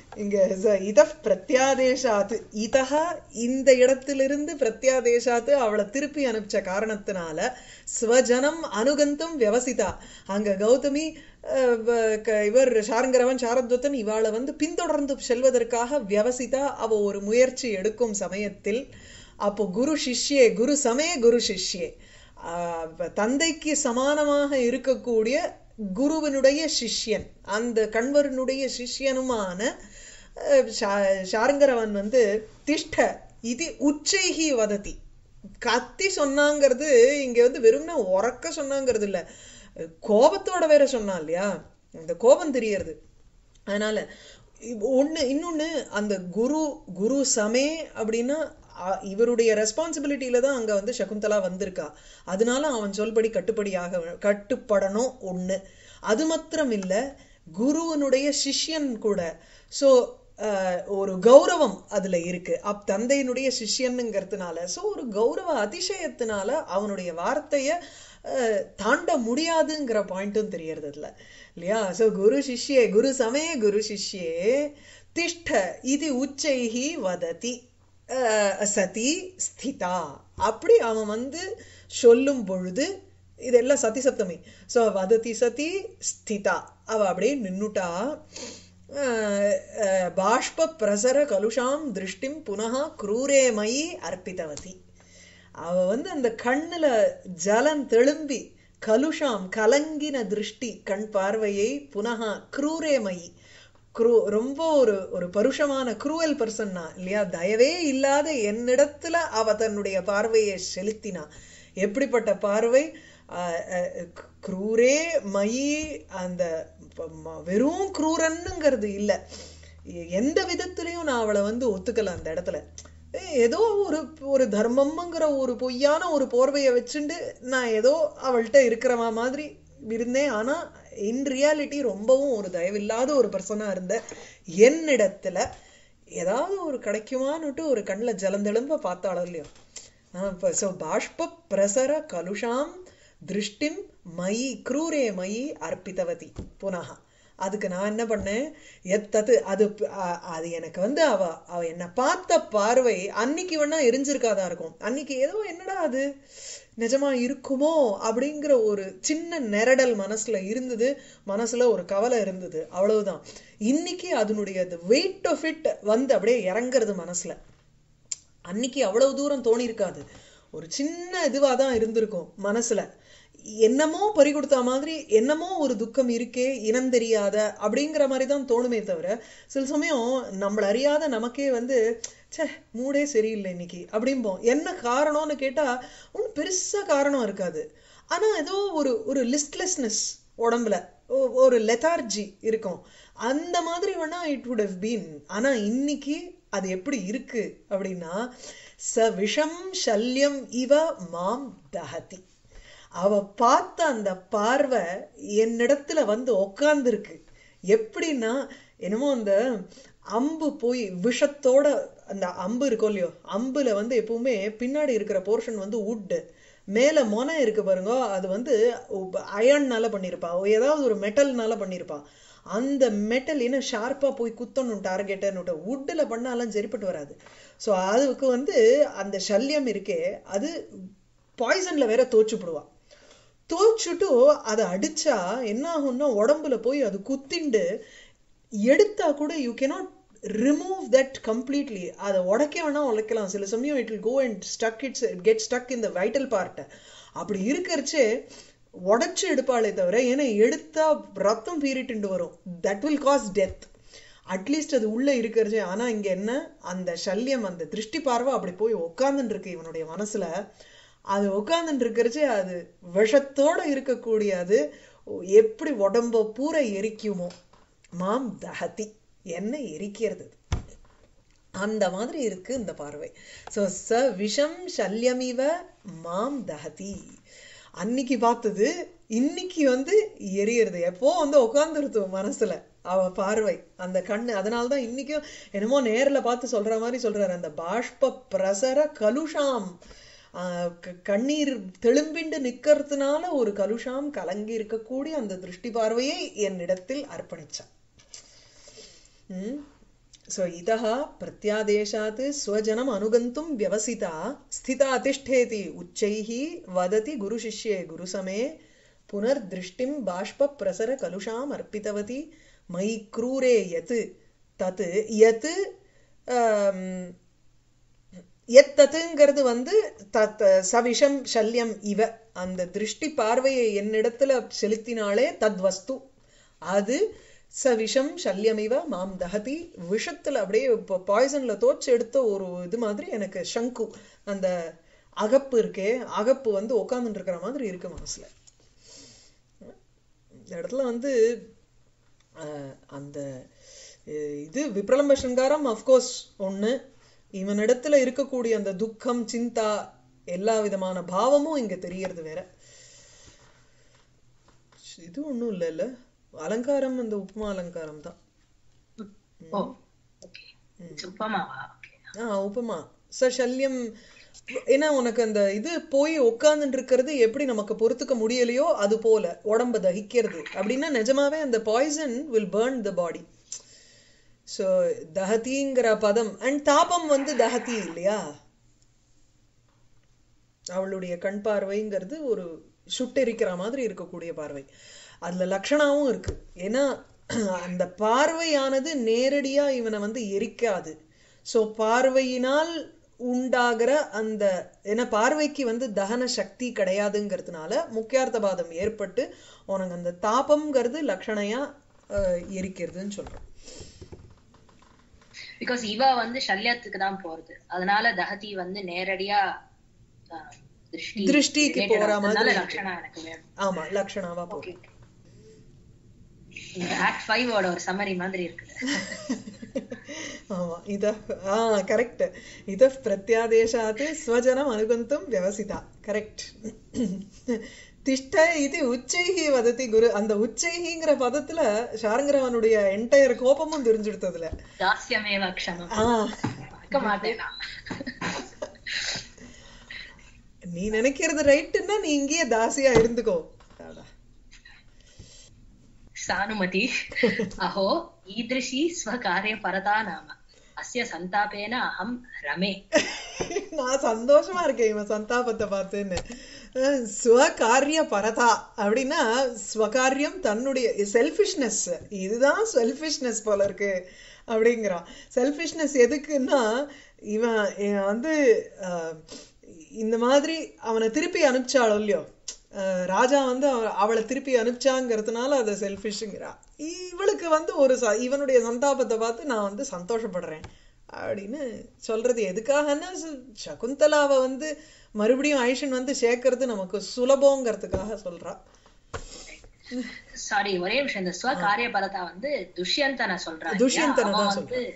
இங்க ச- இத பிரத்யாதேசாத்து இதஹ இந்த இடத்திலிருந்து பிரத்யாதேசாத்து அவளை திருப்பி அனுப்பிச்ச காரணத்தினால ஸ்வஜனம் அனுகந்தும் வியவசிதா அங்க கௌதமி அஹ், வ- க- இவர் சாரங்கரவன் சாரத்வத்தன் இவாளை வந்து பின்தொடர்ந்து செல்வதற்காக வியவசிதா அவ ஒரு முயற்சி எடுக்கும் சமயத்தில் அப்போ குரு சிஷ்யே குரு சமய குரு சிஷ்யே ஆஹ் இப்ப தந்தைக்கு சமானமாக இருக்கக்கூடிய குருவினுடைய சிஷ்யன் அந்த கண்வரனுடைய சிஷ்யனுமான அஹ், சா- சாருங்கரவன் வந்து திஷ்ட இது உச்சைகி வததி கத்தி சொன்னாங்கிறது இங்க வந்து வெறும்னா உறக்க சொன்னாங்கிறது இல்ல கோபத்தோட வேற சொன்னான் இல்லையா இந்த கோபம் தெரியறது அதனால இவ்- ஒண்ணு இன்னொன்னு அந்த குரு குரு சமே அப்படின்னா அ- இவருடைய ரெஸ்பான்சிபிலிட்டியில தான் அங்க வந்து சகுந்தலா வந்திருக்கா அதனால அவன் சொல்படி கட்டுப்படியாக வே- கட்டுப்படணும் ஒண்ணு அது மாத்திரம் இல்ல குருவனுடைய சிஷ்யன் கூட சோ ஒரு கௌரவம் அதுல இருக்கு அப் தந்தையினுடைய சிஷ்யனுங்கிறதுனால சோ ஒரு கௌரவ அதிசயத்தினால அவனுடைய வார்த்தைய அஹ், தாண்ட முடியாதுங்கிற பாயிண்ட்டும் தெரியறது அதுல இல்லையா சோ குரு சிஷ்யே குரு சமய குரு சிஷ்யே திஷ்ட இது உச்சைஹி வததி அஹ், சதி ஸ்திதா அப்படி அவன் வந்து சொல்லும் பொழுது இதெல்லாம் சதி சப்தமி சோ வததி சதி ஸ்திதா அவ அப்படியே நின்னுட்டா அஹ், அஹ், பாஷ்ப பிரசர கலுஷாம் திருஷ்டிம் புனः क्रूरे மயி அர்ப்பிதவதி அவ வந்து அந்த கண்ணுல ஜலம் தெளும்பி கலுஷாம் கலங்கின திருஷ்டி கண் பார்வையை புனகா க்ரூரேமயி குரூ ரொம்ப ஒரு ஒரு பருஷமான குரூவல் பர்சன்னா இல்லையா தயவே இல்லாத என்னிடத்துல அவ தன்னுடைய பார்வையை செலுத்தினா எப்படிப்பட்ட பார்வை ஆஹ் அஹ் குரூரே மயி அந்த ப- ம- வெறும் குரூரன்னுங்கிறது இல்ல எந்த விதத்திலையும் நான் அவளை வந்து ஒத்துக்கல அந்த இடத்துல ஏய், ஏதோ ஒரு ஒரு தர்மம்ங்கிற ஒரு பொய்யான ஒரு போர்வையை வச்சுண்டு நான் ஏதோ அவள்கிட்ட இருக்கிறவ மாதிரி இருந்தேன் ஆனா இன் ரியாலிட்டி ரொம்பவும் ஒரு தயவில்லாத ஒரு பர்சனா இருந்த என்னிடத்துல ஏதாவது ஒரு கிடைக்குமான்னுட்டு ஒரு கண்ணுல ஜலந்தெலும்ப பார்த்தாளோ இல்லையோ ஸோ பாஷ்ப பிரசர கலுஷாம் திருஷ்டிம் மயி க்ரூரே மயி அர்ப்பித்தவதி புனகா அதுக்கு நான் என்ன பண்ணேன் எத்தது அது ப- அ- அது எனக்கு வந்து அவ அவ என்னை பார்த்த பார்வை அன்னைக்கு வேணா எரிஞ்சிருக்காதா இருக்கும் அன்னைக்கு ஏதோ என்னடா அது நிஜமா இருக்குமோ அப்படிங்கிற ஒரு சின்ன நெரடல் மனசுல இருந்தது மனசுல ஒரு கவலை இருந்தது அவ்வளவுதான் இன்னைக்கு அதனுடைய வெயிட் ஆஃப் இட் வந்து அப்படியே இறங்குறது மனசுல அன்னைக்கு அவ்வளவு தூரம் தோணி இருக்காது ஒரு சின்ன இதுவா தான் இருந்திருக்கும் மனசுல என்னமோ பறி கொடுத்த மாதிரி என்னமோ ஒரு துக்கம் இருக்கே இனம் தெரியாத அப்படிங்கிற மாதிரி தான் தோணுமே தவிர சில சமயம் நம்மள அறியாத நமக்கே வந்து ச்சே மூடே சரியில்லை இன்னைக்கு அப்படிம்போம் என்ன காரணம்னு கேட்டா ஒன்றும் பெருசா காரணம் இருக்காது ஆனா ஏதோ ஒரு ஒரு லிஸ்ட்லெஸ்னஸ் உடம்புல ஒ- ஒரு லெத்தார்ஜி இருக்கும் அந்த மாதிரி வேணா இட் would have been ஆனா இன்னைக்கு அது எப்படி இருக்கு அப்படின்னா ச விஷம் சல்யம் இவ மாம் தஹதி அவ பார்த்த அந்த பார்வை என்னிடத்துல வந்து உக்காந்துருக்கு எப்படின்னா என்னமோ அந்த அம்பு போய் விஷத்தோட அந்த அம்பு இருக்கும் இல்லையோ அம்புல வந்து எப்பவுமே பின்னாடி இருக்கிற போர்ஷன் வந்து wood மேல மொனை இருக்கு பாருங்க அது வந்து அயர்னால பண்ணியிருப்பா ஏதாவது ஒரு மெட்டல்னால பண்ணியிருப்பா அந்த மெட்டல் என்ன ஷார்ப்பா போய் குத்தணும் டார்கெட்டன்னு வுட்ல பண்ணாலாம் சரிப்பட்டு வராது சோ அதுக்கு வந்து அந்த சல்யம் இருக்கே அது பாய்சன்ல வேற தோச்சுப்படுவா தோச்சுட்டு அதை அடிச்சா என்ன ஆகும்னா உடம்புல போய் அது குத்திண்டு எடுத்தா கூட you cannot remove that completely அதை உடைக்க வேணா உடைக்கலாம் சில சமயம் it will go and stuck it's get stuck in the vital part அப்படி இருக்கறச்சே உடைச்சு எடுப்பாளே தவிர ஏன்னா எடுத்தா ரத்தம் பீறிட்டு வரும் that will cause death at least அது உள்ள இருக்கிறச்சே ஆனா இங்க என்ன அந்த சல்யம் அந்த திருஷ்டி பார்வை அப்படி போய் உட்கார்ந்துட்டு இருக்கு இவனுடைய மனசுல அது உட்கார்ந்துட்டு இருக்கிறச்சே அது விஷத்தோட இருக்கக்கூடிய அது எப்படி உடம்ப பூரா எரிக்குமோ மாம் தஹதி என்ன எரிக்கிறது அந்த மாதிரி இருக்கு இந்த பார்வை சோ ச விஷம் சல்யமிவ மாம் தஹதி அன்னைக்கு பார்த்தது இன்னைக்கு வந்து எரியறது எப்போ வந்து உட்காந்துருத்து மனசுல அவ பார்வை அந்த கண்ணு அதனாலதான் இன்னைக்கும் என்னமோ நேர்ல பார்த்து சொல்ற மாதிரி சொல்றாரு அந்த பாஷ்ப பிரசர கலுஷாம் ஆஹ் க- கண்ணீர் தெளும்பிண்டு நிக்கிறதுனால ஒரு கலுஷாம் கலங்கி இருக்கக்கூடிய அந்த திருஷ்டி பார்வையை என்னிடத்தில் அர்ப்பணிச்சான் ம்? सो इतः प्रत्यादेशात् स्वजनम् अनुगन्तुं व्यवसिता स्थिता तिष्ठेति उच्चैः वदति गुरुशिष्ये गुरुसमे पुनर्दृष्टिं बाष्पप्रसरकलुषाम् अर्पितवती मयि क्रूरे यत् तत् यत् ஆம், எத் தத்துங்கிறது வந்து தத் சவிஷம் சல்யம் இவ அந்த திருஷ்டி பார்வையை என்னிடத்துல செலுத்தினாலே தத் வஸ்து அது சவிஷம் சல்யம் இவ மாம் தகதி விஷத்துல அப்படியே இப்போ பாய்சன்ல தோச்சு எடுத்த ஒரு இது மாதிரி எனக்கு சங்கு அந்த அகப்பு இருக்கே அகப்பு வந்து உட்காந்துட்டு இருக்கிற மாதிரி இருக்கு மனசுல இந்த இடத்துல வந்து அஹ், அந்த அஹ், இது விப்ரலம்ப சிங்காரம் அஃப்கோர்ஸ் ஒண்ணு இவனிடத்துல இருக்கக்கூடிய அந்த துக்கம் சிந்தா எல்லா விதமான பாவமும் இங்க தெரியறது வேற இது ஒண்ணும் இல்ல இல்ல அலங்காரம் அந்த உப்புமா அலங்காரம் தான் ஓ ஓகே உப்பமாவா ஓகே ஆ உப்புமா சார் சல்யம் ஏன்னா உனக்கு அந்த இது போய் உட்கார்ந்துட்டு இருக்கிறது எப்படி நமக்கு பொறுத்துக்க முடியலையோ அது போல உடம்ப தகிக்கிறது அப்படின்னா நிஜமாவே அந்த poison will burn the body so தஹதிங்கிற பதம் அண்ட் தாபம் வந்து தஹதி இல்லையா அவளுடைய கண் பார்வைங்கிறது ஒரு சுட்டெரிக்கிற மாதிரி இருக்கக்கூடிய பார்வை அதுல லட்சணாவும் இருக்கு ஏன்னா அந்த பார்வையானது நேரடியா இவனை வந்து எரிக்காது சோ பார்வையினால் உண்டாகிற அந்த ஏன்னா பார்வைக்கு வந்து தகன சக்தி கிடையாதுங்கிறதுனால முக்கியார்த்தபாதம் ஏற்பட்டு உனக்கு அந்த தாபம்ங்கிறது லட்சணையா அஹ், எரிக்கிறதுன்னு சொல்றோம் பிகாஸ் இவ வந்து சல்யத்துக்கு தான் போறது அதனால தகதி வந்து நேரடியா ஆஹ், திருஷ்டி திருஷ்டிக்கு related போற ஆகுறதுனால மாதிரி இருக்கு. லட்சணா எனக்கு வேணும் ஆமா லட்சணாவா போகும் ஓகே இந்த ஆக்ட் ஃபைவோட ஒரு சம்மரி மாதிரி இருக்குது ஆமா இத ஆ கரெக்ட் இத பிரத்யாதேசாத் ஸ்வஜனம் அனுகந்தும் வியவசிதா கரெக்ட் திஷ்ட இது உச்சைகி வதத்தி குரு அந்த உச்சைகிங்கிற பதத்துல சாரங்கரவனுடைய என்டையர் கோபமும் தெரிஞ்சுடுத்ததுல தாஸ்யமேவ க்ஷமம் ஆ மறக்க மாட்டேனா நீ நினைக்கிறது ரைட்டுன்னா நீ இங்கேயே தாசியா இருந்துக்கோ அடா. सानुमति अहो ईदृशी स्वकार्यपरता नाम अस्य सन्तापेन अहं रमे நான் சந்தோஷமா இருக்கேன் இவன் சந்தாபத்தை பார்த்துன்னு அஹ் ஸ்வகாரிய பரதா அப்படின்னா ஸ்வகாரியம் தன்னுடைய செல்ஃபிஷ்னஸ் இதுதான் செல்ஃபிஷ்னஸ் போல இருக்கு அப்படிங்கிறான் செல்ஃபிஷ்னஸ் எதுக்குன்னா இவன் இவன் வந்து அஹ், இந்த மாதிரி அவனை திருப்பி அனுப்பிச்சாளோ இல்லையோ அஹ், ராஜா வந்து அவ- அவளை திருப்பி அனுப்பிச்சாங்கிறதுனால அதை செல்ஃபிஷ்ங்கிறா இவளுக்கு வந்து ஒரு ச- இவனுடைய சந்தாபத்தை பார்த்து நான் வந்து சந்தோஷப்படுறேன் அப்படின்னு சொல்றது எதுக்காகன்னா சு- சகுந்தலாவை வந்து மறுபடியும் ஐஷன் வந்து சேர்க்கறது நமக்கு சுலபங்கிறதுக்காக சொல்றா சாரி ஒரே நிமிஷம் இந்த ஸ்வகாரியபரதா வந்து துஷ்யந்தனை சொல்றான் இல்லையா? துஷ்யந்தனை அவன் தான் வந்து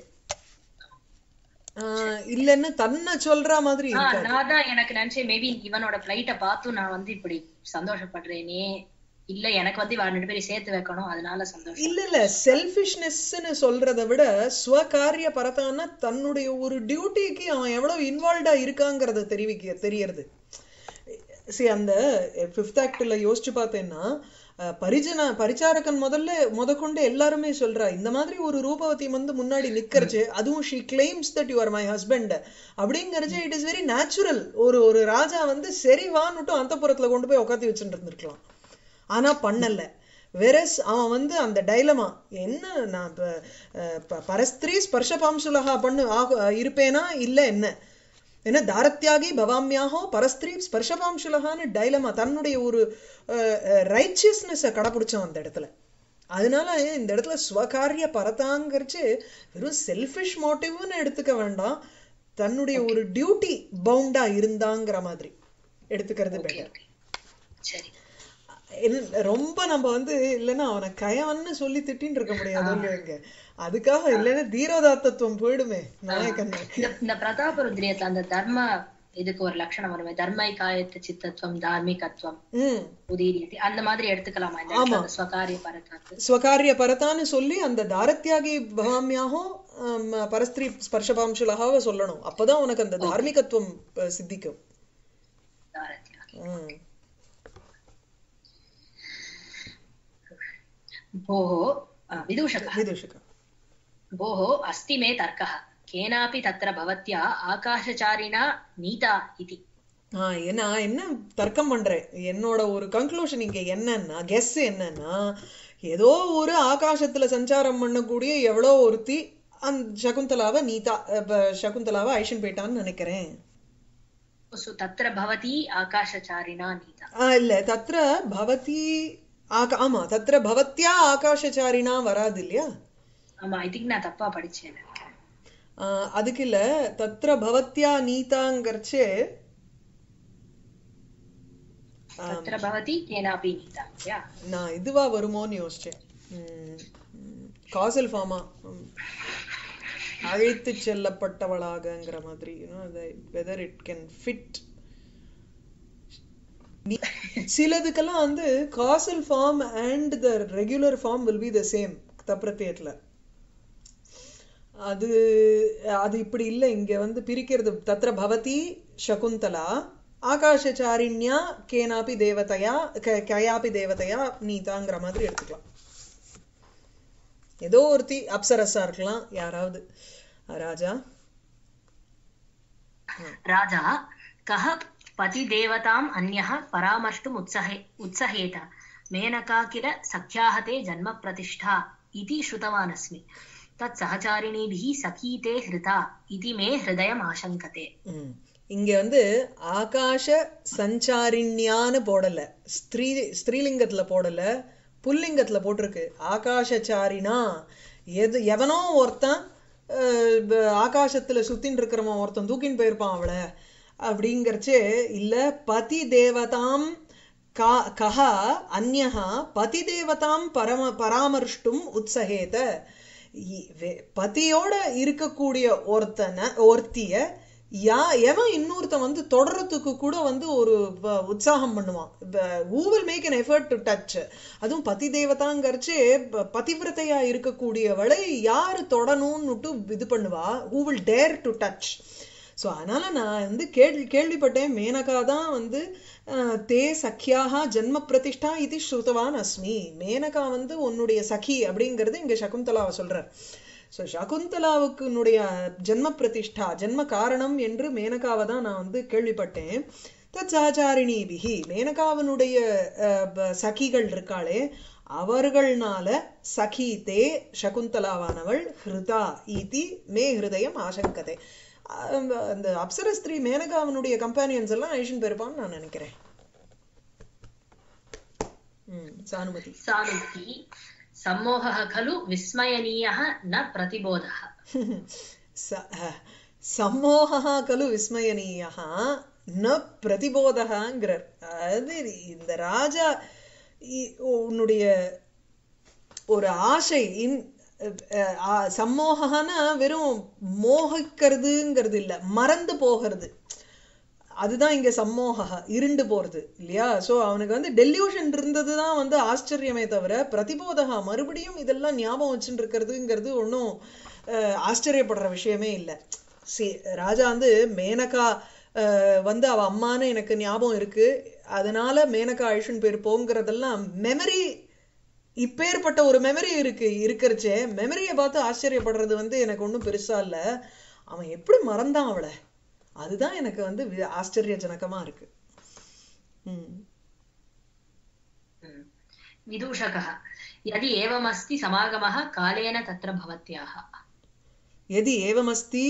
ஆஹ் இல்லைன்னு தன்னை சொல்ற மாதிரி ஆ, இருக்காது நான் தான் எனக்கு நினைச்சேன் மேபி இவனோட பிளைட்ட பார்த்து நான் வந்து இப்படி சந்தோஷப்படுறேனே இல்ல எனக்கு வந்து இவன் ரெண்டு பேரும் சேர்த்து வைக்கணும் அதனால சந்தோஷம் இல்ல இல்ல செல்ஃபிஷ்னஸ்ன்னு சொல்றதை விட ஸ்வகாரிய பரதான்னா தன்னுடைய ஒரு டியூட்டிக்கு அவன் எவ்வளவு இன்வால்வ்டா இருக்காங்கிறத தெரிவிக்க தெரியறது சரி அந்த ஃபிஃப்த் ஆக்ட்ல யோசிச்சு பார்த்தேன்னா அஹ், பரிஜன பரிச்சாரகன் முதல்ல முதற்கொண்டு எல்லாருமே சொல்றா இந்த மாதிரி ஒரு ரூபவதி வந்து முன்னாடி நிக்கிறச்சு அதுவும் she claims that you are my husband அப்படிங்கறச்சு இட் இஸ் வெரி நேச்சுரல் ஒரு ஒரு ராஜா வந்து சரி வான்னுட்டும் அந்த கொண்டு போய் உட்காந்து வச்சுட்டு இருந்திருக்கலாம் ஆனா பண்ணல வெரஸ் அவன் வந்து அந்த டைலமா என்ன நான் இப்ப, அஹ், ப- பரஸ்திரீ ஸ்பர்ஷபாம்சுலகா பண்ணு ஆகு- இருப்பேனா இல்ல என்ன என்ன தாரத்யாகி பவாமியாகோ பரஸ்திரீ ஸ்பர்ஷபாம்சுலகான்னு டைலமா தன்னுடைய ஒரு ரைச்சியஸ்னஸை கடைபிடிச்சான் அந்த இடத்துல அதனால இந்த இடத்துல ஸ்வகாரிய பரதாங்கிறச்சு வெறும் செல்ஃபிஷ் மோட்டிவ்னு எடுத்துக்க வேண்டாம் தன்னுடைய ஒரு டியூட்டி பவுண்டா இருந்தாங்கிற மாதிரி எடுத்துக்கிறது பெட்டர் Okay. சரி என்ன- ரொம்ப நம்ம வந்து இல்லைன்னா அவனை கயவன்னு சொல்லி திட்டின்னு இருக்க முடியாது இல்லையா இங்க அதுக்காக இல்லைன்னா தீரோதாத்தத்துவம் போயிடுமே நாயக்கன் இந்த இந்த பிரதாபருத்ரியத்துல அந்த தர்ம இதுக்கு ஒரு லட்சணம் வருமே தர்மை காயத்து சித்தத்துவம் தார்மிகத்துவம் ம் உதீரியத்தை அந்த மாதிரி எடுத்துக்கலாமா இந்த இடத்துல அந்த ஸ்வகாரிய பரத்தாக்கு ஸ்வகாரிய பரதான்னு சொல்லி அந்த தாரத்யாகி பவாமியாகவும் ஆம், பரஸ்திரீ ஸ்பர்ஷபாம்சுலகாவை சொல்லணும் அப்பதான் உனக்கு அந்த தார்மிகத்துவம் அஹ், சித்திக்கும் தாரத்யாகி ம். भोः अ, विदूषकः விதூஷகா भोः अस्ति मे तर्कः केनापि तत्र भवत्या आकाशचारिणा नीता इति ஆஹ் என்ன நான் என்ன தர்க்கம் பண்றேன் என்னோட ஒரு கன்க்ளூஷன் இங்க என்னன்னா கெஸ் என்னன்னா ஏதோ ஒரு ஆகாசத்துல சஞ்சாரம் பண்ணக்கூடிய எவ்வளோ ஒருத்தி அந்த சகுந்தலாவை நீதா இப்ப சகுந்தலாவை ஐஷன் போயிட்டான்னு நினைக்கிறேன் सु तत्र भवती आकाशचारिणा नीता ஆஹ் இல்ல தத்ர பவதி ஆக ஆமா தத்ர பவத்யா ஆகாஷச்சாரினா வராது இல்லையா ஆமா ஐ திங்க் நான் தப்பா படிச்சேன் நினைக்கிறேன் ஆஹ் அதுக்கு இல்ல தத்ர பவத்யா நீதாங்கர்ச்சே तत्र भवती केनापि नीता या நான் இதுவா வருமோன்னு யோசிச்சேன் காசல் ஃபார்மா அழைத்து செல்லப்பட்டவளாகங்கிற மாதிரி வெதர் இட் கேன் ஃபிட் சிலதுக்கெல்லாம் வந்து causal form and the regular form will be the same தப்பிரத்தியத்துல அது அது இப்படி இல்லை இங்க வந்து பிரிக்கிறது தத்ர பவதி சகுந்தலா ஆகாஷச்சாரிண்யா கேனாபி தேவதையா க- கயாபி தேவதையா நீதாங்கிற மாதிரி எடுத்துக்கலாம் ஏதோ ஒருத்தி அப்சரஸா இருக்கலாம் யாராவது ராஜா राजा कः पतिदेवताम् अन्यः परामर्ष्टुम् उत्सहे उत्सहेत मेनका किल सख्याः ते जन्मप्रतिष्ठा इति श्रुतवान् अस्मि तत् सहचारिणीभिः सखी ते हृता इति मे हृदयम् आशङ्कते ம். இங்க வந்து ஆகாஷ சஞ்சாரிண்யான்னு போடல ஸ்திரீ ஸ்திரீலிங்கத்துல போடல புல்லிங்கத்துல போட்டிருக்கு ஆகாஷச்சாரினா எது எவனோ ஒருத்தன் அஹ், ப- ஆகாசத்துல சுத்தின்னு இருக்கிறவன் ஒருத்தன் தூக்கின்னு போயிருப்பான் அவளை அப்படிங்கறச்சே இல்ல பதி தேவதாம் கா கஹ அந்யஹ பதி தேவதாம் பரம பராமர்ஷ்டும் உத்சகேத இ- வே- பதியோட இருக்கக்கூடிய ஒருத்தனை ஒருத்திய யா எவன் இன்னொருத்தன் வந்து தொடரத்துக்கு கூட வந்து ஒரு வ- உற்சாகம் பண்ணுவான் who will make an effort to touch அதுவும் பதி தேவதாங்கரிச்சு பதிவிரதையா இருக்கக்கூடியவளை யாரு தொடணும்னுட்டு இது பண்ணுவா who will dare to touch so அதனால நான் வந்து கேள்வி கேள்விப்பட்டேன் மேனகா தான் வந்து அஹ், தே சக்கியாக ஜன்ம பிரதிஷ்டா இது ஸ்ருதவான் அஸ்மி மேனகா வந்து உன்னுடைய சகி அப்படிங்கிறது இங்க சகுந்தலாவை சொல்றார் ஸோ சகுந்தலாவுக்குனுடைய ஜன்ம பிரதிஷ்டா ஜன்ம காரணம் என்று மேனகாவை தான் நான் வந்து கேள்விப்பட்டேன் தத் சஹச்சாரிணிபிகி மேனகாவனுடைய அஹ், ப- சகிகள் இருக்காளே அவர்கள்னால சகி தே சகுந்தலாவானவள் ஹிருதா இதி மே ஹிருதயம் ஆசங்கதே அஹ் அந்த அப்சரஸ்திரீ மேனகாவனுடைய கம்பானியன்ஸ் எல்லாம் ஐஷன் பெருப்பான்னு நான் நினைக்கிறேன் ம் சானுமதி सानुक्ति सम्मोहः खलु विस्मयनीयः न प्रतिबोधः ச- அஹ், சம்மோகः கலு விஸ்மயனீயः ந பிரதிபோதகாங்கிறார் அதாவது இந்த ராஜா இ- உன்னுடைய ஒரு ஆசை இன் அஹ், அஹ், சம்மோகனா வெறும் மோகிக்கிறதுங்கிறது இல்ல மறந்து போகிறது அதுதான் இங்க சம்மோக இருண்டு போறது இல்லையா சோ அவனுக்கு வந்து டெல்யூஷன் இருந்தது தான் வந்து ஆச்சரியமே தவிர பிரதிபோதகா மறுபடியும் இதெல்லாம் ஞாபகம் வச்சுட்டு இருக்கிறதுங்கிறது ஒன்றும் ஆச்சரியப்படுற விஷயமே இல்லை சி ராஜா வந்து மேனகா அஹ், வந்து அவ அம்மான்னு எனக்கு ஞாபகம் இருக்கு அதனால மேனகா அழிஷன் போயிருப்போங்கிறதெல்லாம் மெமரி இப்பேற்பட்ட ஒரு மெமரி இருக்கு இருக்கிறச்சே மெமரியை பார்த்து ஆச்சரியப்படுறது வந்து எனக்கு ஒன்றும் பெருசா இல்ல அவன் எப்படி மறந்தான் அவளை அதுதான் எனக்கு வந்து வி- ஆச்சரியஜனகமா இருக்கு ம் विदूषकः यदि एवमस्ति समागमः कालेन तत्र भवत्याः यदि एवमस्ति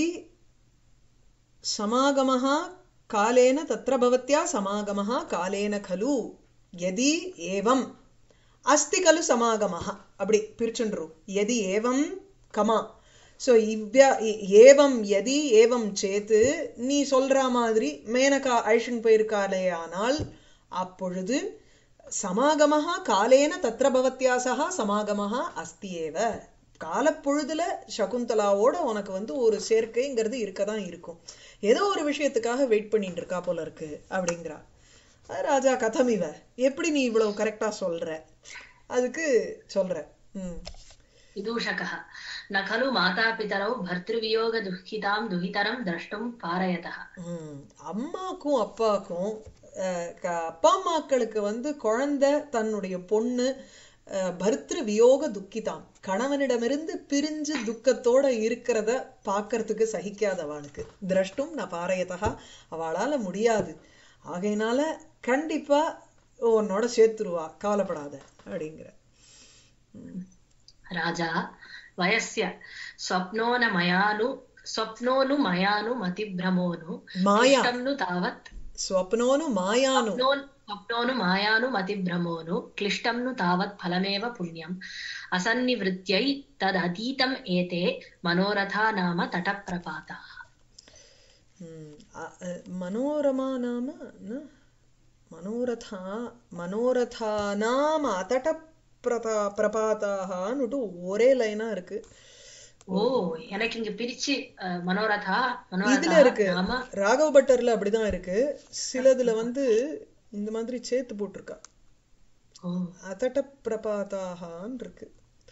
समागमः कालेन तत्र भवत्या समागमः कालेन खलु यदि एवम् अस्ति खलु समागमः அப்படி பிரிச்சுன்றோம் यदि एवं கமா ஸோ இவ்யா இ- ஏவம் எதி ஏவம் சேத்து நீ சொல்ற மாதிரி மேனகா அழிஷன் போயிருக்காளே ஆனால் அப்பொழுது சமாகமஹா காலேன தத்ர பவத்யாசகா சமாகமஹா அஸ்தி ஏவ காலப்பொழுதுல சகுந்தலாவோட உனக்கு வந்து ஒரு சேர்க்கைங்கிறது இருக்கதான் இருக்கும் ஏதோ ஒரு விஷயத்துக்காக வெயிட் பண்ணிட்டு இருக்கா போல இருக்கு அப்படிங்கிறா அது ராஜா கதம் இவ எப்படி நீ இவ்வளவு கரெக்டா சொல்ற அதுக்கு சொல்ற ம் विदूषकः न खलु मातापितरौ भर्तृवियोगदुःखितां दुहितरं द्रष्टुं पारयतः ம். அம்மாக்கும் அப்பாக்கும் அஹ், க- அப்பா அம்மாக்களுக்கு வந்து குழந்தை தன்னுடைய பொண்ணு அஹ், பர்த்ரு வியோக துக்கிதாம் கணவனிடமிருந்து பிரிஞ்சு துக்கத்தோட இருக்கிறத பார்க்கறதுக்கு சகிக்காதவாளுக்கு திரஷ்டும் நான் பாரயதா அவளால முடியாது ஆகையினால கண்டிப்பா உன்னோட சேர்த்துருவா கவலைப்படாத அப்படிங்கிற राजा वयस्य स्वप्नो न मयानु स्वप्नो नु मयानु मतिभ्रमो नु மாயா क्लिष्टं नु तावत् ஸ்வப்னோனு மாயானு स्वप्नो स्वप्नो नु मायानु मतिभ्रमो नु क्लिष्टं नु तावत् फलमेव पुण्यम् असन्निवृत्त्यै तदतीतम् एते मनोरथा नाम तटप्रपाताः ம், அ- அ, மனோரமா நாம ந? மனோரதா மனோரதானாம் அதட பிரதா பிரபாத்தாகனுட்டு ஒரே லைனா இருக்கு ஓ எனக்கு இங்க பிரிச்சு அஹ், மனோரதா இதுல மனோரதா இருக்கு நாம ராகவ பட்டர்ல அப்படிதான் இருக்கு சிலதுல வந்து இந்த மாதிரி சேர்த்து போட்டிருக்கா ஓ அதட பிரபாத்தாகான் இருக்கு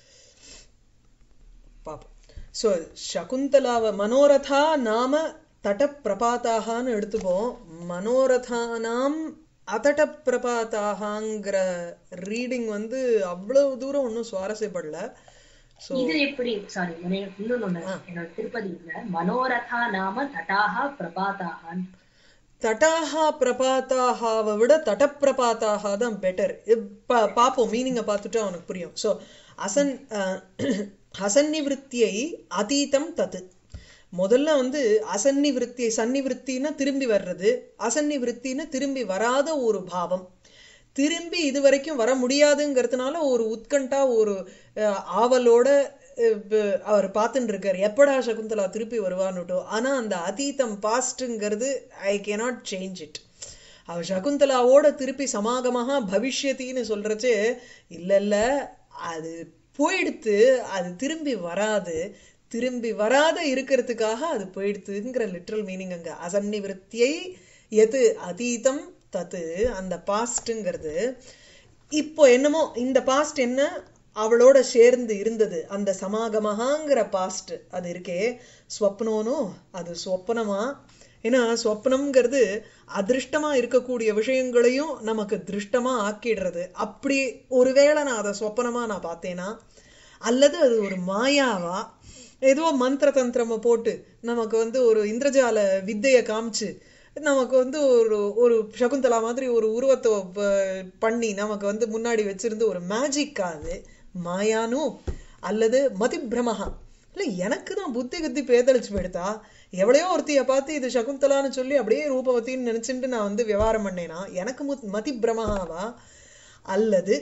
பாப்போம் ஸோ சகுந்தலாவ மனோரதா நாம தட பிரபாத்தாகான்னு எடுத்துப்போம் மனோரதானாம் அதட பிரபாத்தாகாங்கிற ரீடிங் வந்து அவ்வளவு தூரம் ஒன்றும் சுவாரஸ்யப்படல ஸோ இது எப்படி சாரி இன்னொன்னு ஒண்ணு என்னோட திருப்பதி இல்ல மனோரதா நாம தட்டாக பிரபாதாகான் தட்டாஹா பிரபாத்தாகாவை விட தடப்பிரபாத்தாக தான் பெட்டர் பார்ப்போம் மீனிங்கை பார்த்துட்டு அவனுக்கு புரியும் ஸோ அசன் அஹ், அசன்னிவிருத்தியை அதீதம் தத்து முதல்ல வந்து அசன்னிவிருத்தியை சன்னிவிருத்தின்னா திரும்பி வர்றது அசன்னிவிருத்தின்னு திரும்பி வராத ஒரு பாவம் திரும்பி இது வரைக்கும் வர முடியாதுங்கிறதுனால ஒரு உத்கண்டா ஒரு அஹ், ஆவலோட அஹ், ப- அவர் பார்த்துட்டு இருக்காரு எப்படா சகுந்தலா திருப்பி வருவான்னுட்டோ ஆனா அந்த அதீதம் பாஸ்ட்ங்கிறது ஐ கேனாட் சேஞ்ச் இட் அவ சகுந்தலாவோட திருப்பி சமாகமாக பவிஷ்யத்தின்னு சொல்றச்சே இல்ல இல்ல அது போயிடுத்து அது திரும்பி வராது திரும்பி வராத இருக்கிறதுக்காக அது போயிடுத்துங்கிற லிட்ரல் மீனிங் அங்க அசன்னிவிருத்தியை எது அதீதம் தத்து அந்த பாஸ்ட்ங்கிறது இப்போ என்னமோ இந்த பாஸ்ட் என்ன அவளோட சேர்ந்து இருந்தது அந்த சமாகமகாங்கிற பாஸ்ட் அது இருக்கே ஸ்வப்னோனோ அது சொப்பனமா ஏன்னா சொப்னம்ங்கிறது அதிருஷ்டமா இருக்கக்கூடிய விஷயங்களையும் நமக்கு திருஷ்டமா ஆக்கிடுறது அப்படி ஒருவேளை நான் அதை சொப்பனமா நான் பார்த்தேனா அல்லது அது ஒரு மாயாவா ஏதோ மந்திர தந்திரம போட்டு நமக்கு வந்து ஒரு இந்திரஜால வித்தையை காமிச்சு நமக்கு வந்து ஒரு ஒரு சகுந்தலா மாதிரி ஒரு உருவத்தை ப- பண்ணி நமக்கு வந்து முன்னாடி வச்சிருந்து ஒரு மேஜிக் அது மாயானு அல்லது மதிப்பிரமஹா இல்ல எனக்கு தான் புத்தி கத்தி பேதளிச்சு போயிடுதா எவ்வளையோ ஒருத்திய பார்த்து இது சகுந்தலான்னு சொல்லி அப்படியே ரூபவத்தின்னு நினைச்சுட்டு நான் வந்து விவகாரம் பண்ணேனா எனக்கு மு மதிப்பிரமஹாவா அல்லது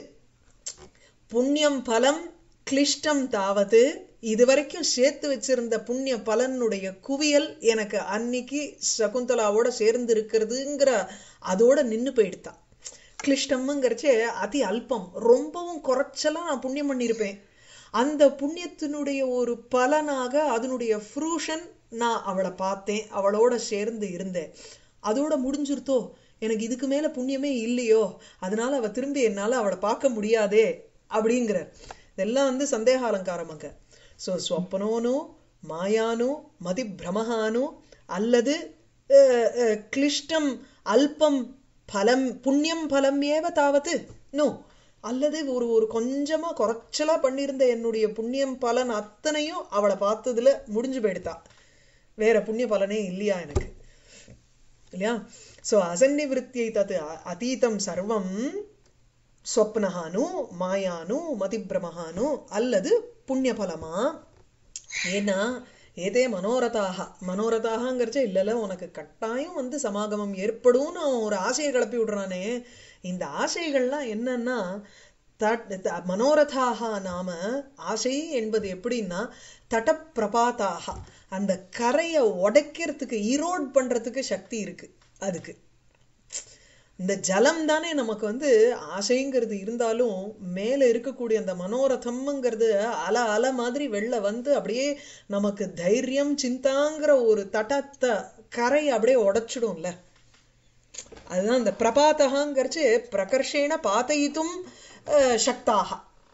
புண்ணியம் பலம் கிளிஷ்டம் தாவது இதுவரைக்கும் சேர்த்து வச்சிருந்த புண்ணிய பலனுடைய குவியல் எனக்கு அன்னைக்கு சகுந்தலாவோட சேர்ந்து இருக்கிறதுங்கிற அதோட நின்னு போயிடுதான் கிளிஷ்டம்ங்கிறச்சே அதி அல்பம் ரொம்பவும் குறைச்சலா நான் புண்ணியம் பண்ணியிருப்பேன் அந்த புண்ணியத்தினுடைய ஒரு பலனாக அதனுடைய ஃப்ரூஷன் நான் அவளை பார்த்தேன் அவளோட சேர்ந்து இருந்தேன் அதோட முடிஞ்சிருத்தோ எனக்கு இதுக்கு மேல புண்ணியமே இல்லையோ அதனால அவ திரும்பி என்னால அவளை பார்க்க முடியாதே அப்படிங்கிற இதெல்லாம் வந்து சந்தேக அலங்காரம் அங்க ஸோ ஸ்வப்னோனு மாயானு மதிப்பிரமஹானு அல்லது அஹ், அஹ், கிளிஷ்டம் அல்பம் பலம் புண்ணியம் பலம் ஏவ தாவத்து நோ அல்லது ஒரு ஒரு கொஞ்சமா குறைச்சலா பண்ணியிருந்த என்னுடைய புண்ணியம் பலன் அத்தனையும் அவளை பார்த்ததுல முடிஞ்சு போயிடுதா வேற புண்ணிய பலனே இல்லையா எனக்கு இல்லையா சோ அசன்னிவிருத்தியை தத்து அ- அதீதம் சர்வம் ஸ்வப்னஹானு மாயானு மதிப்பிரமஹானு அல்லது புண்ணியபலமா ஏன்னா ஏதே மனோரதாக மனோரதாகங்கிறச்ச இல்லைல்ல உனக்கு கட்டாயம் வந்து சமாகமம் ஏற்படும்னு அவன் ஒரு ஆசையை கிளப்பி விடுறானே இந்த ஆசைகள்லாம் என்னன்னா தட் த- மனோரதாக நாம ஆசை என்பது எப்படின்னா தடப்பிரபாத்தாக அந்த கரையை உடைக்கிறதுக்கு ஈரோட் பண்றதுக்கு சக்தி இருக்கு அதுக்கு இந்த ஜலம் தானே நமக்கு வந்து ஆசைங்கிறது இருந்தாலும் மேல இருக்கக்கூடிய அந்த மனோரதம்ங்கிறது அல அல மாதிரி வெளில வந்து அப்படியே நமக்கு தைரியம் சிந்தாங்கிற ஒரு தட்டத்தை கரை அப்படியே உடைச்சிடும்ல அதுதான் இந்த பிரபாத்தகாங்கிறச்சு பிரகர்ஷேன பாத்தயித்தும் அஹ், சக்தாக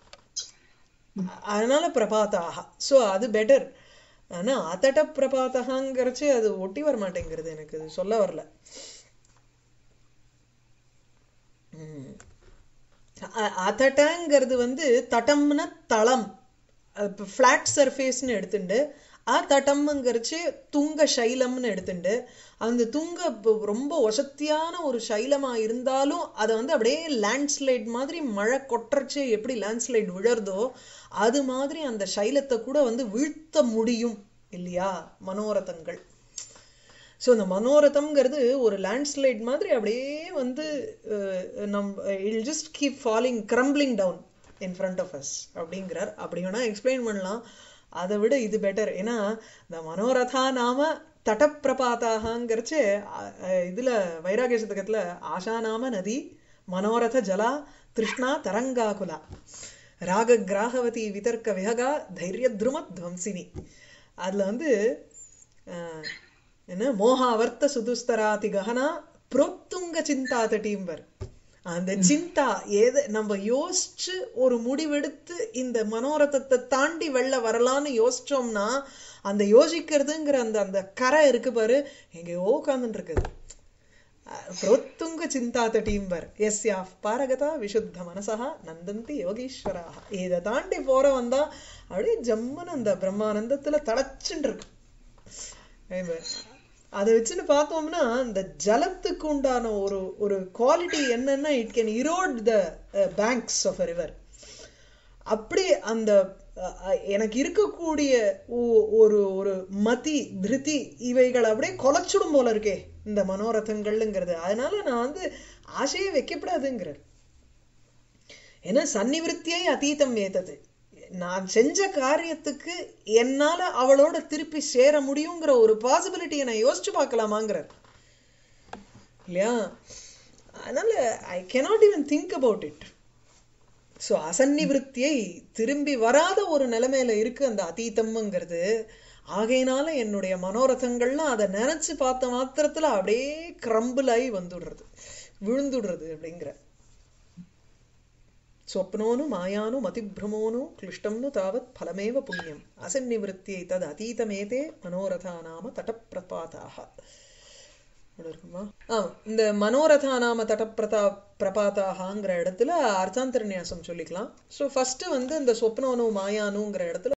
அதனால பிரபாத்தாக சோ அது பெட்டர் ஆனா அதட பிரபாத்தகாங்கிறச்சு அது ஒட்டி வர மாட்டேங்கிறது எனக்கு இது சொல்ல வரல ம். அ- அதட்டங்கிறது வந்து தட்டம்னா தளம் ஃப்ளாட் சர்ஃபேஸ்னு எடுத்துண்டு ஆ தட்டம்ங்கிறச்சு துங்க சைலம்னு எடுத்துண்டு அந்த துங்க ப- ரொம்ப ஒசத்தியான ஒரு சைலமா இருந்தாலும் அதை வந்து அப்படியே லேண்ட்ஸ்லைட் மாதிரி மழை கொட்டுறச்சு எப்படி லேண்ட்ஸ்லைட் விழறதோ அது மாதிரி அந்த சைலத்தை கூட வந்து வீழ்த்த முடியும் இல்லையா மனோரதங்கள் ஸோ இந்த மனோரதம்ங்கிறது ஒரு லேண்ட்ஸ்லைட் மாதிரி அப்படியே வந்து அஹ், நம் இல் just keep falling crumbling down in front of us அப்படிங்கிறார் அப்படி வேணா எக்ஸ்பிளைன் பண்ணலாம் அதை விட இது பெட்டர் ஏன்னா இந்த மனோரதா நாம தடப்பிரபாத்தாகங்கிறச்சு இதுல வைராகிய சதகத்துல ஆஷா நாம நதி மனோரத ஜலா திருஷ்ணா தரங்காகுலா ராக கிராகவதி விதர்க்க விஹகா தைரிய துரும துவம்சினி அதுல வந்து அஹ், என்ன மோகாவர்த்த சுதுஸ்தராதி ககனா புரோத்துங்க சிந்தா தட்டீம்பர் அந்த சிந்தா ஏது நம்ம யோசிச்சு ஒரு முடிவெடுத்து இந்த மனோரதத்தை தாண்டி வெளில வரலான்னு யோசிச்சோம்னா அந்த யோசிக்கிறதுங்கிற அந்த அந்த கரை இருக்கு பாரு எங்கேயோ உட்காந்துட்டு இருக்குது புரோத்துங்க சிந்தா தட்டீம்பர் எஸ்யா பாரகதா விசுத்த மனசா நந்தந்தி யோகீஸ்வராக இதை தாண்டி போறவன் தான் அப்படியே ஜம்முன்னு அந்த பிரம்மானந்தத்துல தளச்சுட்டு இருக்கு Amen. அதை வச்சுன்னு பார்த்தோம்னா இந்த ஜலத்துக்கு உண்டான ஒரு ஒரு குவாலிட்டி என்னன்னா it can erode the banks of a river அப்படி அந்த அஹ், அஹ், எனக்கு இருக்கக்கூடிய ஒ- ஒரு ஒரு மதி திருதி இவைகள் அப்படியே கொலைச்சுடும் போல இருக்கே இந்த மனோரதங்கள்ங்கிறது அதனால நான் வந்து ஆசையே வைக்கப்படாதுங்கிறார் ஏன்னா சன்னிவிருத்தியை அதீதம் ஏத்தது நான் செஞ்ச காரியத்துக்கு என்னால அவளோட திருப்பி சேர முடியுங்கிற ஒரு பாசிபிலிட்டியை நான் யோசிச்சு பார்க்கலாமாங்கிறார் இல்லையா அதனால I cannot even think about it so அசன்னிவிருத்தியை திரும்பி வராத ஒரு நிலைமையில இருக்கு அந்த அதீதம்ங்கிறது ஆகையினால என்னுடைய மனோரதங்கள்லாம் அதை நினைச்சு பார்த்த மாத்திரத்துல அப்படியே கிரம்பிள் ஆகி வந்துடுறது விழுந்துடுறது அப்படிங்கிற स्वप्नोनु मायानु मतिभ्रमोनु क्लिष्टं तावत् फलमेव पुण्यम् असन्निवृत्त्यै तद् अतीतमेते मनोरथा नाम तटप्रपाताः இவ்வளவு இருக்குமா ஆ இந்த மனோரதா நாம தடப்பிரதா பிரபாதாகங்கிற இடத்துல அர்த்தாந்தர நியாசம் சொல்லிக்கலாம் ஸோ ஃபர்ஸ்ட் வந்து இந்த சொப்னோனு மாயானுங்கிற இடத்துல